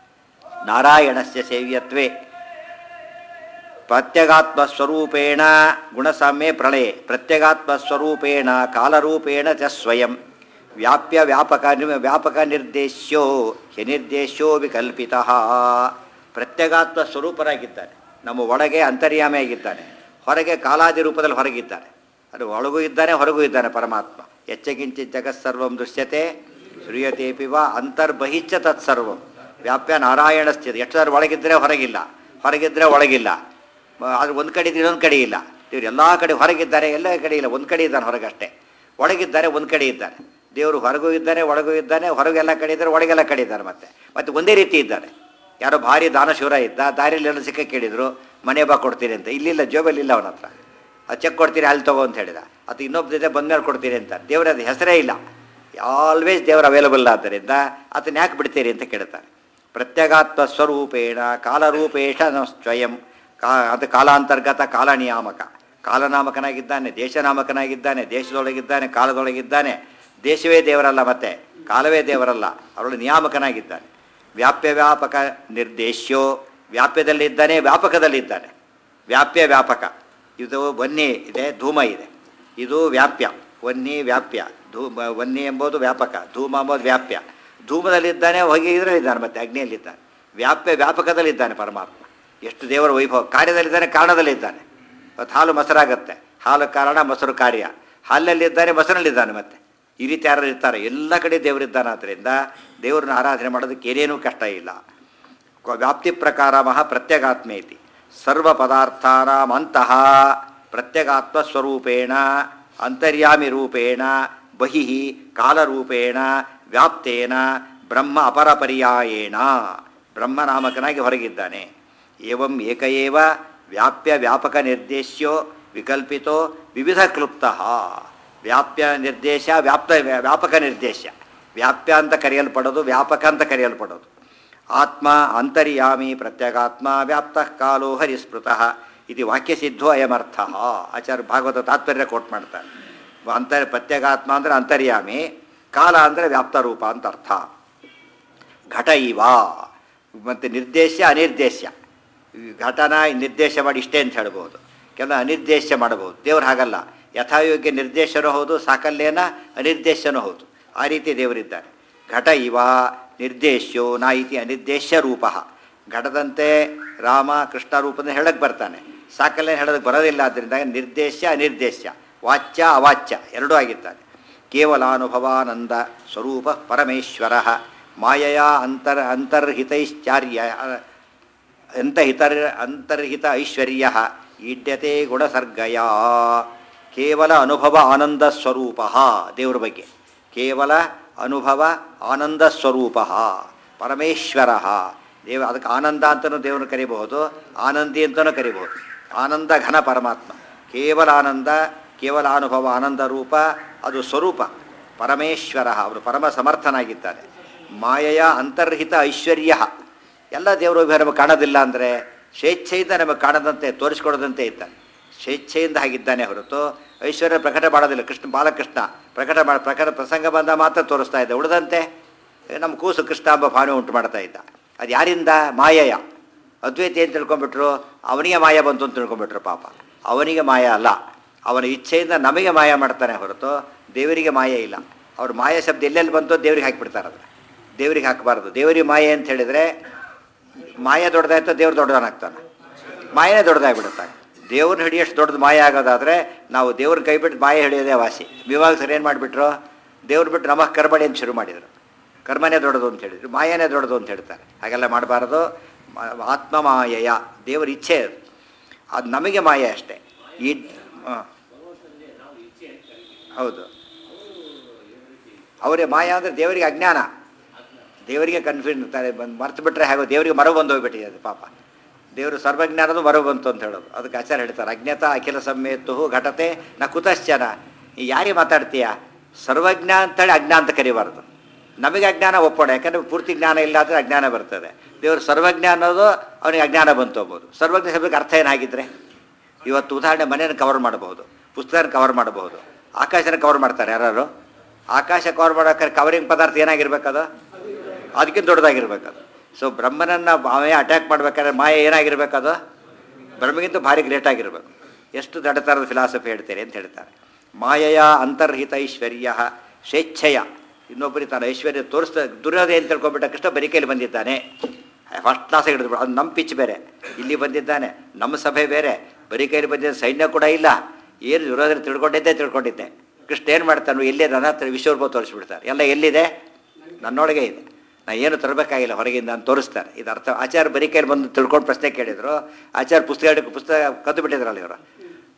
ನಾರಾಯಣಸ್ಯ ಸೇವ್ಯತ್ವೇ ಪ್ರತ್ಯಗಾತ್ಮಸ್ವರೂಪೇಣ ಗುಣಸಾಮ್ಯೆ ಪ್ರಳಯೇ ಪ್ರತ್ಯಗಾತ್ಮಸ್ವರೂಪೇಣ ಕಾಲರೂಪೇಣ ಚ ಸ್ವಯಂ ವ್ಯಾಪ್ಯ ವ್ಯಾಪಕ ನಿ- ವ್ಯಾಪಕ ನಿರ್ದೇಶ್ಯೋ ಹ್ಯನಿರ್ದೇಶ್ಯೋ ವಿಕಲ್ಪಿತ ಪ್ರತ್ಯಗಾತ್ಮ ಸ್ವರೂಪರಾಗಿದ್ದಾನೆ ನಮ್ಮ ಒಳಗೆ ಅಂತರ್ಯಾಮಿಯಾಗಿದ್ದಾನೆ ಹೊರಗೆ ಕಾಲಾದಿ ರೂಪದಲ್ಲಿ ಹೊರಗಿದ್ದಾನೆ ಅದು ಒಳಗೂ ಇದ್ದಾನೆ ಹೊರಗೂ ಇದ್ದಾನೆ ಪರಮಾತ್ಮ ಎಚ್ಚಕಿಂಚಿತ್ ಜಗತ್ಸರ್ವಂ ದೃಶ್ಯತೆ ಶ್ರೂಯತೇಪಿ ವಾ ಅಂತರ್ಬಹಿಶ್ಚ ತತ್ಸರ್ವಂ ವ್ಯಾಪ್ಯ ನಾರಾಯಣ ಸ್ಥಿತಿ ಎಷ್ಟು ಒಳಗಿದ್ದರೆ ಹೊರಗಿಲ್ಲ ಹೊರಗಿದ್ದರೆ ಒಳಗಿಲ್ಲ ಮ- ಆದ್ರೆ ಒಂದು ಕಡೆ ಇದ್ರೆ ಇನ್ನೊಂದು ಕಡೆ ಇಲ್ಲ ದೇವ್ರು ಎಲ್ಲ ಕಡೆ ಹೊರಗಿದ್ದಾರೆ ಎಲ್ಲ ಕಡೆ ಇಲ್ಲ ಒಂದು ಕಡೆ ಇದ್ದಾನೆ ಹೊರಗಷ್ಟೇ ಒಳಗಿದ್ದಾರೆ ಒಂದು ಕಡೆ ಇದ್ದಾನೆ ದೇವರು ಹೊರಗೂ ಇದ್ದಾನೆ ಒಳಗೂ ಇದ್ದಾನೆ ಹೊರಗೆಲ್ಲ ಕಡೆ ಇದ್ದಾರೆ ಒಳಗೆಲ್ಲ ಕಡೆ ಇದ್ದಾರೆ ಮತ್ತೆ ಮತ್ತೆ ಒಂದೇ ರೀತಿ ಇದ್ದಾನೆ ಯಾರೋ ಭಾರಿ ದಾನಶೂರ ಇದ್ದ ದಾರಿಯಲ್ಲಿ ಎಲ್ಲ ಸಿಕ್ಕ ಕೇಳಿದ್ರು ಮನೆ ಬಾ ಕೊಡ್ತೀನಿ ಅಂತ ಇಲ್ಲಿಲ್ಲ ಜೋಬಲ್ಲಿ ಇಲ್ಲ ಅವನ ಹತ್ರ ಅದು ಚೆಕ್ ಕೊಡ್ತೀನಿ ಅಲ್ಲಿ ತಗೋ ಅಂತ ಹೇಳಿದ ಅದು ಇನ್ನೊಬ್ಬ ಜೊತೆ ಬಂದ್ಮೇಲೆ ಕೊಡ್ತೀನಿ ಅಂತ ದೇವರ ಅದು ಹೆಸರೇ ಇಲ್ಲ ಆಲ್ವೇಸ್ ದೇವರು ಅವೈಲಬಲ್ ಆದ್ದರಿಂದ ಅದನ್ನ ಯಾಕೆ ಬಿಡ್ತೀರಿ ಅಂತ ಕೇಳ್ತಾರೆ ಪ್ರತ್ಯಗಾತ್ಮ ಸ್ವರೂಪೇಣ ಕಾಲರೂಪೇಶ ಸ್ವಯಂ ಕಾ ಅದು ಕಾಲಾಂತರ್ಗತ ಕಾಲನಿಯಾಮಕ ಕಾಲನಾಮಕನಾಗಿದ್ದಾನೆ ದೇಶನಾಮಕನಾಗಿದ್ದಾನೆ ದೇಶದೊಳಗಿದ್ದಾನೆ ಕಾಲದೊಳಗಿದ್ದಾನೆ ದೇಶವೇ ದೇವರಲ್ಲ ಮತ್ತೆ ಕಾಲವೇ ದೇವರಲ್ಲ ಅವಳು ನಿಯಾಮಕನಾಗಿದ್ದಾನೆ ವ್ಯಾಪ್ಯ ವ್ಯಾಪಕ ನಿರ್ದೇಶ್ಯೋ ವ್ಯಾಪ್ಯದಲ್ಲಿದ್ದಾನೆ ವ್ಯಾಪಕದಲ್ಲಿದ್ದಾನೆ ವ್ಯಾಪ್ಯ ವ್ಯಾಪಕ ಇದು ವನ್ನಿ ಇದೆ ಧೂಮ ಇದೆ ಇದು ವ್ಯಾಪ್ಯ ವನ್ನಿ ವ್ಯಾಪ್ಯ ಧೂಮ ವನ್ನಿ ಎಂಬುದು ವ್ಯಾಪಕ ಧೂಮ ಎಂಬುದು ವ್ಯಾಪ್ಯ ಧೂಮದಲ್ಲಿದ್ದಾನೆ ಹೊಗೆ ಇದರಲ್ಲಿದ್ದಾನೆ ಮತ್ತೆ ಅಗ್ನಿಯಲ್ಲಿದ್ದಾನೆ ವ್ಯಾಪ್ಯ ವ್ಯಾಪಕದಲ್ಲಿದ್ದಾನೆ ಪರಮಾತ್ಮ ಎಷ್ಟು ದೇವರ ವೈಭವ ಕಾರ್ಯದಲ್ಲಿದ್ದಾನೆ ಕಾರಣದಲ್ಲಿದ್ದಾನೆ ಇವತ್ತು ಹಾಲು ಮೊಸರಾಗತ್ತೆ ಹಾಲು ಕಾರಣ ಮೊಸರು ಕಾರ್ಯ ಹಾಲಲ್ಲಿದ್ದಾನೆ ಮೊಸರಲ್ಲಿದ್ದಾನೆ ಮತ್ತೆ ಈ ರೀತಿ ಯಾರು ಇರ್ತಾರೆ ಎಲ್ಲ ಕಡೆ ದೇವರಿದ್ದಾನೆ ಆದ್ದರಿಂದ ದೇವರನ್ನ ಆರಾಧನೆ ಮಾಡೋದಕ್ಕೆ ಏನೇನೂ ಕಷ್ಟ ಇಲ್ಲ ಕ- ವ್ಯಾಪ್ತಿ ಪ್ರಕಾರ ಮಹ ಪ್ರತ್ಯಗಾತ್ಮೇತಿ ಸರ್ವ ಪದಾರ್ಥಾನಾಮಂತಹ ಪ್ರತ್ಯಗಾತ್ಮ ಸ್ವರೂಪೇಣ ಅಂತರ್ಯಾಮಿ ರೂಪೇಣ ಬಹಿ ಕಾಲರೂಪೇಣ ವ್ಯಾಪ್ತೇನ ಬ್ರಹ್ಮ ಅಪರಪರ್ಯಾಯೇಣ ಬ್ರಹ್ಮನಾಮಕನಾಗಿ ಹೊರಗಿದ್ದಾನೆ ಏವಂ ಏಕಏವ ವ್ಯಾಪ್ಯ ವ್ಯಾಪಕ ನಿರ್ದೇಶ್ಯೋ ವಿಕಲ್ಪಿತೋ ವಿವಿಧ ಕ್ಲುಪ್ತಃ ವ್ಯಾಪ್ಯ ನಿರ್ದೇಶ ವ್ಯಾಪ್ತ ವ್ಯಾಪಕ ನಿರ್ದೇಶ ವ್ಯಾಪ್ಯ ಅಂತ ಕರೆಯಲ್ಪಡೋದು ವ್ಯಾಪಕ ಅಂತ ಕರೆಯಲ್ಪಡೋದು ಆತ್ಮ ಅಂತರ್ಯಾಮಿ ಪ್ರತ್ಯಗಾತ್ಮ ವ್ಯಾಪ್ತ ಕಾಲೋ ಹರಿಸ್ಮೃತಃ ಇದು ವಾಕ್ಯಸಿದ್ಧೋ ಅಯಮರ್ಥ ಆಚಾರ್ಯ ಭಾಗವತ ತಾತ್ಪರ್ಯ ಕೋಟ್ ಮಾಡ್ತಾರೆ ಅಂತರ್ ಪ್ರತ್ಯಗಾತ್ಮ ಅಂದರೆ ಅಂತರ್ಯಾಮಿ ಕಾಲ ಅಂದರೆ ವ್ಯಾಪ್ತ ರೂಪ ಅಂತ ಅರ್ಥ ಘಟ ಇವ ಮತ್ತು ನಿರ್ದೇಶ ಅನಿರ್ದೇಶ ಈ ಘಟನ ನಿರ್ದೇಶ ಮಾಡಿ ಇಷ್ಟೇ ಅಂತ ಹೇಳ್ಬೋದು ಕೆಲವು ಅನಿರ್ದೇಶ ಮಾಡಬಹುದು ದೇವ್ರು ಹಾಗಲ್ಲ ಯಥಾಯೋಗ್ಯ ನಿರ್ದೇಶನೂ ಹೌದು ಸಾಕಲ್ಯನ ಅನಿರ್ದೇಶನೂ ಹೌದು ಆ ರೀತಿ ದೇವರಿದ್ದಾರೆ ಘಟ ಇವ ನಿರ್ದೇಶ್ಯೋ ನಾ ಇತಿ ಅನಿರ್ದೇಶ ರೂಪ ಘಟದಂತೆ ರಾಮ ಕೃಷ್ಣ ರೂಪದಿಂದ ಹೇಳಕ್ಕೆ ಬರ್ತಾನೆ ಸಾಕಲ್ಯನ ಹೇಳೋದಕ್ಕೆ ಬರೋದಿಲ್ಲ ಆದ್ದರಿಂದ ನಿರ್ದೇಶ ಅನಿರ್ದೇಶ ವಾಚ್ಯ ಅವಾಚ್ಯ ಎರಡೂ ಆಗಿದ್ದಾನೆ ಕೇವಲಾನುಭವಾನಂದ ಸ್ವರೂಪ ಪರಮೇಶ್ವರ ಮಾಯೆಯ ಅಂತರ್ ಅಂತರ್ಹಿತೈಶ್ಚಾರ್ಯ ಅಂತಹಿತರ್ ಅಂತರ್ಹಿತ ಐಶ್ವರ್ಯ ಈಡ್ಯತೆ ಗುಣಸರ್ಗಯ ಕೇವಲ ಅನುಭವ ಆನಂದ ಸ್ವರೂಪ ದೇವ್ರ ಬಗ್ಗೆ ಕೇವಲ ಅನುಭವ ಆನಂದ ಸ್ವರೂಪ ಪರಮೇಶ್ವರ ದೇವ ಅದಕ್ಕೆ ಆನಂದ ಅಂತಲೂ ದೇವರನ್ನು ಕರಿಬಹುದು ಆನಂದಿ ಅಂತಲೂ ಕರಿಬಹುದು ಆನಂದ ಘನ ಪರಮಾತ್ಮ ಕೇವಲ ಆನಂದ ಕೇವಲ ಅನುಭವ ಆನಂದ ರೂಪ ಅದು ಸ್ವರೂಪ ಪರಮೇಶ್ವರ ಅವರು ಪರಮ ಸಮರ್ಥನಾಗಿದ್ದಾರೆ ಮಾಯೆಯ ಅಂತರ್ಹಿತ ಐಶ್ವರ್ಯ ಎಲ್ಲ ದೇವರು ನಮಗೆ ಕಾಣೋದಿಲ್ಲ ಅಂದರೆ ಸ್ವೇಚ್ಛೆಯಿಂದ ನಮಗೆ ಕಾಣದಂತೆ ತೋರಿಸ್ಕೊಡದಂತೆ ಇದ್ದಾನೆ ಸ್ವೇಚ್ಛೆಯಿಂದ ಹಾಗಿದ್ದಾನೆ ಹೊರತು ಐಶ್ವರ್ಯ ಪ್ರಕಟ ಮಾಡೋದಿಲ್ಲ ಕೃಷ್ಣ ಬಾಲಕೃಷ್ಣ ಪ್ರಕಟ ಮಾಡಿ ಪ್ರಕಟ ಪ್ರಸಂಗ ಬಂದ ಮಾತ್ರ ತೋರಿಸ್ತಾ ಇದ್ದ ಉಳಿದಂತೆ ನಮ್ಮ ಕೂಸು ಕೃಷ್ಣ ಎಂಬ ಭಾವನೆ ಉಂಟು ಮಾಡ್ತಾ ಇದ್ದ ಅದು ಯಾರಿಂದ ಮಾಯೆಯ ಅದ್ವೈತಿ ಏನು ತಿಳ್ಕೊಂಬಿಟ್ರು ಅವನಿಗೆ ಮಾಯ ಬಂತು ಅಂತ ತಿಳ್ಕೊಂಬಿಟ್ರು ಪಾಪ ಅವನಿಗೆ ಮಾಯ ಅಲ್ಲ ಅವನ ಇಚ್ಛೆಯಿಂದ ನಮಗೆ ಮಾಯ ಮಾಡ್ತಾನೆ ಹೊರತು ದೇವರಿಗೆ ಮಾಯ ಇಲ್ಲ ಅವ್ರ ಮಾಯ ಶಬ್ದ ಎಲ್ಲೆಲ್ಲಿ ಬಂತು ದೇವ್ರಿಗೆ ಹಾಕಿಬಿಡ್ತಾರೆ ಅದನ್ನು ದೇವ್ರಿಗೆ ಹಾಕಬಾರ್ದು ದೇವರಿಗೆ ಮಾಯೆ ಅಂತ ಹೇಳಿದರೆ ಮಾಯ ದೊಡ್ಡದಾಯ್ತು ದೇವ್ರು ದೊಡ್ಡವನಾಗ್ತಾನೆ ಮಾಯನೇ ದೊಡ್ಡದಾಗ್ಬಿಡುತ್ತೆ ದೇವ್ರನ್ನ ಹಿಡಿಯೋಷ್ಟು ದೊಡ್ಡದು ಮಾಯ ಆಗೋದಾದರೆ ನಾವು ದೇವ್ರನ್ನ ಕೈ ಬಿಟ್ಟು ಮಾಯ ಹಿಡಿಯೋದೇ ವಾಸಿ ವಿವಾಹಸರು ಏನು ಮಾಡಿಬಿಟ್ರು ದೇವ್ರು ಬಿಟ್ಟು ನಮಃ ಕರ್ಮಡಿ ಅಂತ ಶುರು ಮಾಡಿದರು ಕರ್ಮನೇ ದೊಡ್ಡದು ಅಂತ ಹೇಳಿದ್ರು ಮಾಯನೇ ದೊಡ್ಡದು ಅಂತ ಹೇಳ್ತಾರೆ ಹಾಗೆಲ್ಲ ಮಾಡಬಾರ್ದು ಮ- ಆತ್ಮ ಮಾಯೆಯ ದೇವರ ಇಚ್ಛೆ ಅದು ಅದು ನಮಗೆ ಮಾಯೆ ಅಷ್ಟೇ ಈ ಹಾಂ ಹೌದು ಅವರೇ ಮಾಯ ಅಂದರೆ ದೇವರಿಗೆ ಅಜ್ಞಾನ ದೇವರಿಗೆ ಕನ್ಫ್ಯೂಷನ್ ಇರ್ತಾರೆ ಬಂದು ಮರ್ತು ಬಿಟ್ರೆ ಹಾಗೋ ದೇವರಿಗೆ ಮರ ಬಂದು ಹೋಗ್ಬಿಟ್ಟಿದೆ ಅದು ಪಾಪ ದೇವರು ಸರ್ವಜ್ಞಾನದು ಮರ ಬಂತು ಅಂತ ಹೇಳೋದು ಅದಕ್ಕೆ ಆಚಾರ ಹೇಳ್ತಾರೆ ಅಜ್ಞಾತ ಅಖಿಲ ಸಮ್ಮೇತು ಘಟತೆ ನ ಕುತಶ್ಚನ ನೀ ಯಾರಿಗೆ ಮಾತಾಡ್ತೀಯ ಸರ್ವಜ್ಞ ಅಂತೇಳಿ ಅಜ್ಞಾನ ಅಂತ ಕರಿಬಾರ್ದು ನಮಗೆ ಅಜ್ಞಾನ ಒಪ್ಪೋಣ ಯಾಕಂದರೆ ಪೂರ್ತಿ ಜ್ಞಾನ ಇಲ್ಲ ಅಂದರೆ ಅಜ್ಞಾನ ಬರ್ತದೆ ದೇವರು ಸರ್ವಜ್ಞ ಅನ್ನೋದು ಅವನಿಗೆ ಅಜ್ಞಾನ ಬಂತು ಅಂಬೋದು ಸರ್ವಜ್ಞ ಶಬ್ದಕ್ಕೆ ಅರ್ಥ ಏನಾಗಿದ್ರೆ ಇವತ್ತು ಉದಾಹರಣೆ ಮನೆಯನ್ನು ಕವರ್ ಮಾಡಬಹುದು ಪುಸ್ತಕನ ಕವರ್ ಮಾಡಬಹುದು ಆಕಾಶನ ಕವರ್ ಮಾಡ್ತಾರೆ ಯಾರು ಆಕಾಶ ಕವರ್ ಮಾಡೋಕೆ ಕವರಿಂಗ್ ಪದಾರ್ಥ ಏನಾಗಿರ್ಬೇಕದು ಅದಕ್ಕಿಂತ ದೊಡ್ಡದಾಗಿರ್ಬೇಕದು ಸೊ ಬ್ರಹ್ಮನನ್ನು ಮಾಯ ಅಟ್ಯಾಕ್ ಮಾಡ್ಬೇಕಾದ್ರೆ ಮಾಯ ಏನಾಗಿರ್ಬೇಕದು ಬ್ರಹ್ಮಗಿಂತ ಭಾರಿ ಗ್ರೇಟ್ ಆಗಿರ್ಬೇಕು ಎಷ್ಟು ದೊಡ್ಡ ಥರದ ಫಿಲಾಸಫಿ ಹೇಳ್ತೀರಿ ಅಂತ ಹೇಳ್ತಾರೆ ಮಾಯೆಯ ಅಂತರ್ಹಿತ ಐಶ್ವರ್ಯ ಸ್ವೇಚ್ಛೆಯ ಇನ್ನೊಬ್ಬರಿಗೆ ತಾನು ಐಶ್ವರ್ಯ ತೋರಿಸ್ತಾ ದುರ್ಯೋಧನ ಅಂತ ತಿಳ್ಕೊಂಬಿಟ್ಟ ಕೃಷ್ಣ ಬರಿಕೈಲಿ ಬಂದಿದ್ದಾನೆ ಫಸ್ಟ್ ಕ್ಲಾಸ್ ಹಿಡಿದ್ರು ಅದು ನಮ್ಮ ಪಿಚ್ ಬೇರೆ ಇಲ್ಲಿ ಬಂದಿದ್ದಾನೆ ನಮ್ಮ ಸಭೆ ಬೇರೆ ಬರಿಕೈಲಿ ಬಂದಿದ್ದ ಸೈನ್ಯ ಕೂಡ ಇಲ್ಲ ಏನು ದುರ್ಯೋಧನ ತಿಳ್ಕೊಂಡಿದ್ದೆ ತಿಳ್ಕೊಂಡಿದ್ದೆ ಕೃಷ್ಣ ಏನು ಮಾಡ್ತಾನೆ ಎಲ್ಲಿ ನನ್ನ ಹತ್ರ ವಿಶ್ವರೂಪ ತೋರಿಸ್ಬಿಡ್ತಾರೆ ಎಲ್ಲ ಎಲ್ಲಿದೆ ನನ್ನೊಳಗೆ ಇದೆ ನಾ ಏನು ತರಬೇಕಾಗಿಲ್ಲ ಹೊರಗಿಂದ ಅಂತ ತೋರಿಸ್ತಾರೆ ಇದು ಅರ್ಥ ಆಚಾರ ಬರಿಕೈಲಿ ಬಂದು ತಿಳ್ಕೊಂಡು ಪ್ರಶ್ನೆ ಕೇಳಿದ್ರು ಆಚಾರ ಪುಸ್ತಕ ಹಿಡ್ಕೊ- ಪುಸ್ತಕ ಕದ್ದು ಬಿಟ್ಟಿದ್ರಲ್ಲ ಇವರು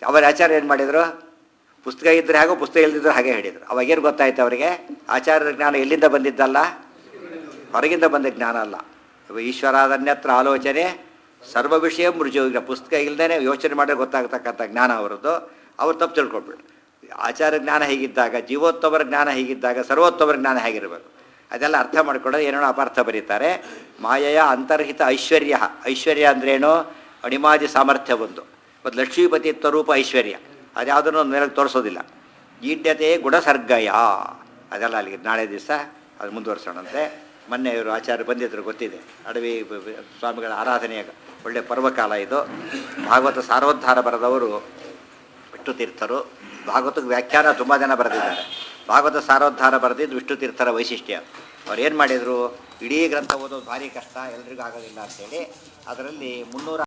ಅವರ ಆಚಾರ್ಯ ಏನು ಮಾಡಿದರು ಪುಸ್ತಕ ಇದ್ದರೆ ಹಾಗೋ ಪುಸ್ತಕ ಇಲ್ಲದಿದ್ರು ಹಾಗೆ ಹೇಳಿದರು ಅವಾಗೇನು ಗೊತ್ತಾಯ್ತು ಅವರಿಗೆ ಆಚಾರ್ಯರ ಜ್ಞಾನ ಎಲ್ಲಿಂದ ಬಂದಿದ್ದಲ್ಲ ಹೊರಗಿಂದ ಬಂದ ಜ್ಞಾನ ಅಲ್ಲ ಇವ ಈಶ್ವರಾದನ್ಯತ್ರ ಆಲೋಚನೆ ಸರ್ವ ವಿಷಯ ಮೃಜು ಪುಸ್ತಕ ಇಲ್ಲದೇ ಯೋಚನೆ ಮಾಡಿದ್ರೆ ಗೊತ್ತಾಗ್ತಕ್ಕಂಥ ಜ್ಞಾನ ಅವರದ್ದು ಅವ್ರು ತಪ್ಪು ತಿಳ್ಕೊಳ್ಬಿಟ್ಟು ಆಚಾರ ಜ್ಞಾನ ಹೀಗಿದ್ದಾಗ ಜೀವೋತ್ತಮರ ಜ್ಞಾನ ಹೀಗಿದ್ದಾಗ ಸರ್ವೋತ್ತಮರ ಜ್ಞಾನ ಹೇಗಿರಬೇಕು ಅದೆಲ್ಲ ಅರ್ಥ ಮಾಡ್ಕೊಳ್ಳೋದು ಏನೇನೋ ಅಪಾರ್ಥ ಬರೀತಾರೆ ಮಾಯೆಯ ಅಂತರ್ಹಿತ ಐಶ್ವರ್ಯ ಐಶ್ವರ್ಯ ಅಂದ್ರೇನು ಅಣಿಮಾದಿ ಸಾಮರ್ಥ್ಯ ಒಂದು ಮತ್ತು ಲಕ್ಷ್ಮೀಪತಿತ್ವ ರೂಪ ಐಶ್ವರ್ಯ ಅದ್ಯಾವುದನ್ನು ಮೇಲೆ ತೋರಿಸೋದಿಲ್ಲ ಈಡ್ಯತೆ ಗುಣಸರ್ಗಯ ಅದೆಲ್ಲ ಅಲ್ಲಿಗೆ ನಾಳೆ ದಿವಸ ಅದು ಮುಂದುವರ್ಸೋಣಂತೆ ಮೊನ್ನೆ ಇವರು ಆಚಾರ್ಯ ಬಂದಿದ್ರು ಗೊತ್ತಿದೆ ಅಡವಿ ಬ- ಬ- ಸ್ವಾಮಿಗಳ ಆರಾಧನೆಯ ಒಳ್ಳೆಯ ಪರ್ವಕಾಲ ಇದು ಭಾಗವತ ಸಾರೋದ್ಧಾರ ಬರೆದವರು ವಿಷ್ಣು ತೀರ್ಥರು ಭಾಗವತಕ್ಕೆ ವ್ಯಾಖ್ಯಾನ ತುಂಬ ಜನ ಬರೆದಿದ್ದಾರೆ ಭಾಗವತ ಸಾರೋದ್ಧಾರ ಬರೆದಿದ್ದು ವಿಷ್ಣು ತೀರ್ಥರ ವೈಶಿಷ್ಟ್ಯ ಅವ್ರು ಏನು ಮಾಡಿದರು ಇಡೀ ಗ್ರಂಥ ಓದೋದು ಭಾರಿ ಕಷ್ಟ ಎಲ್ರಿಗೂ ಆಗೋದಿಲ್ಲ ಅಂತೇಳಿ ಅದರಲ್ಲಿ ಮುನ್ನೂರ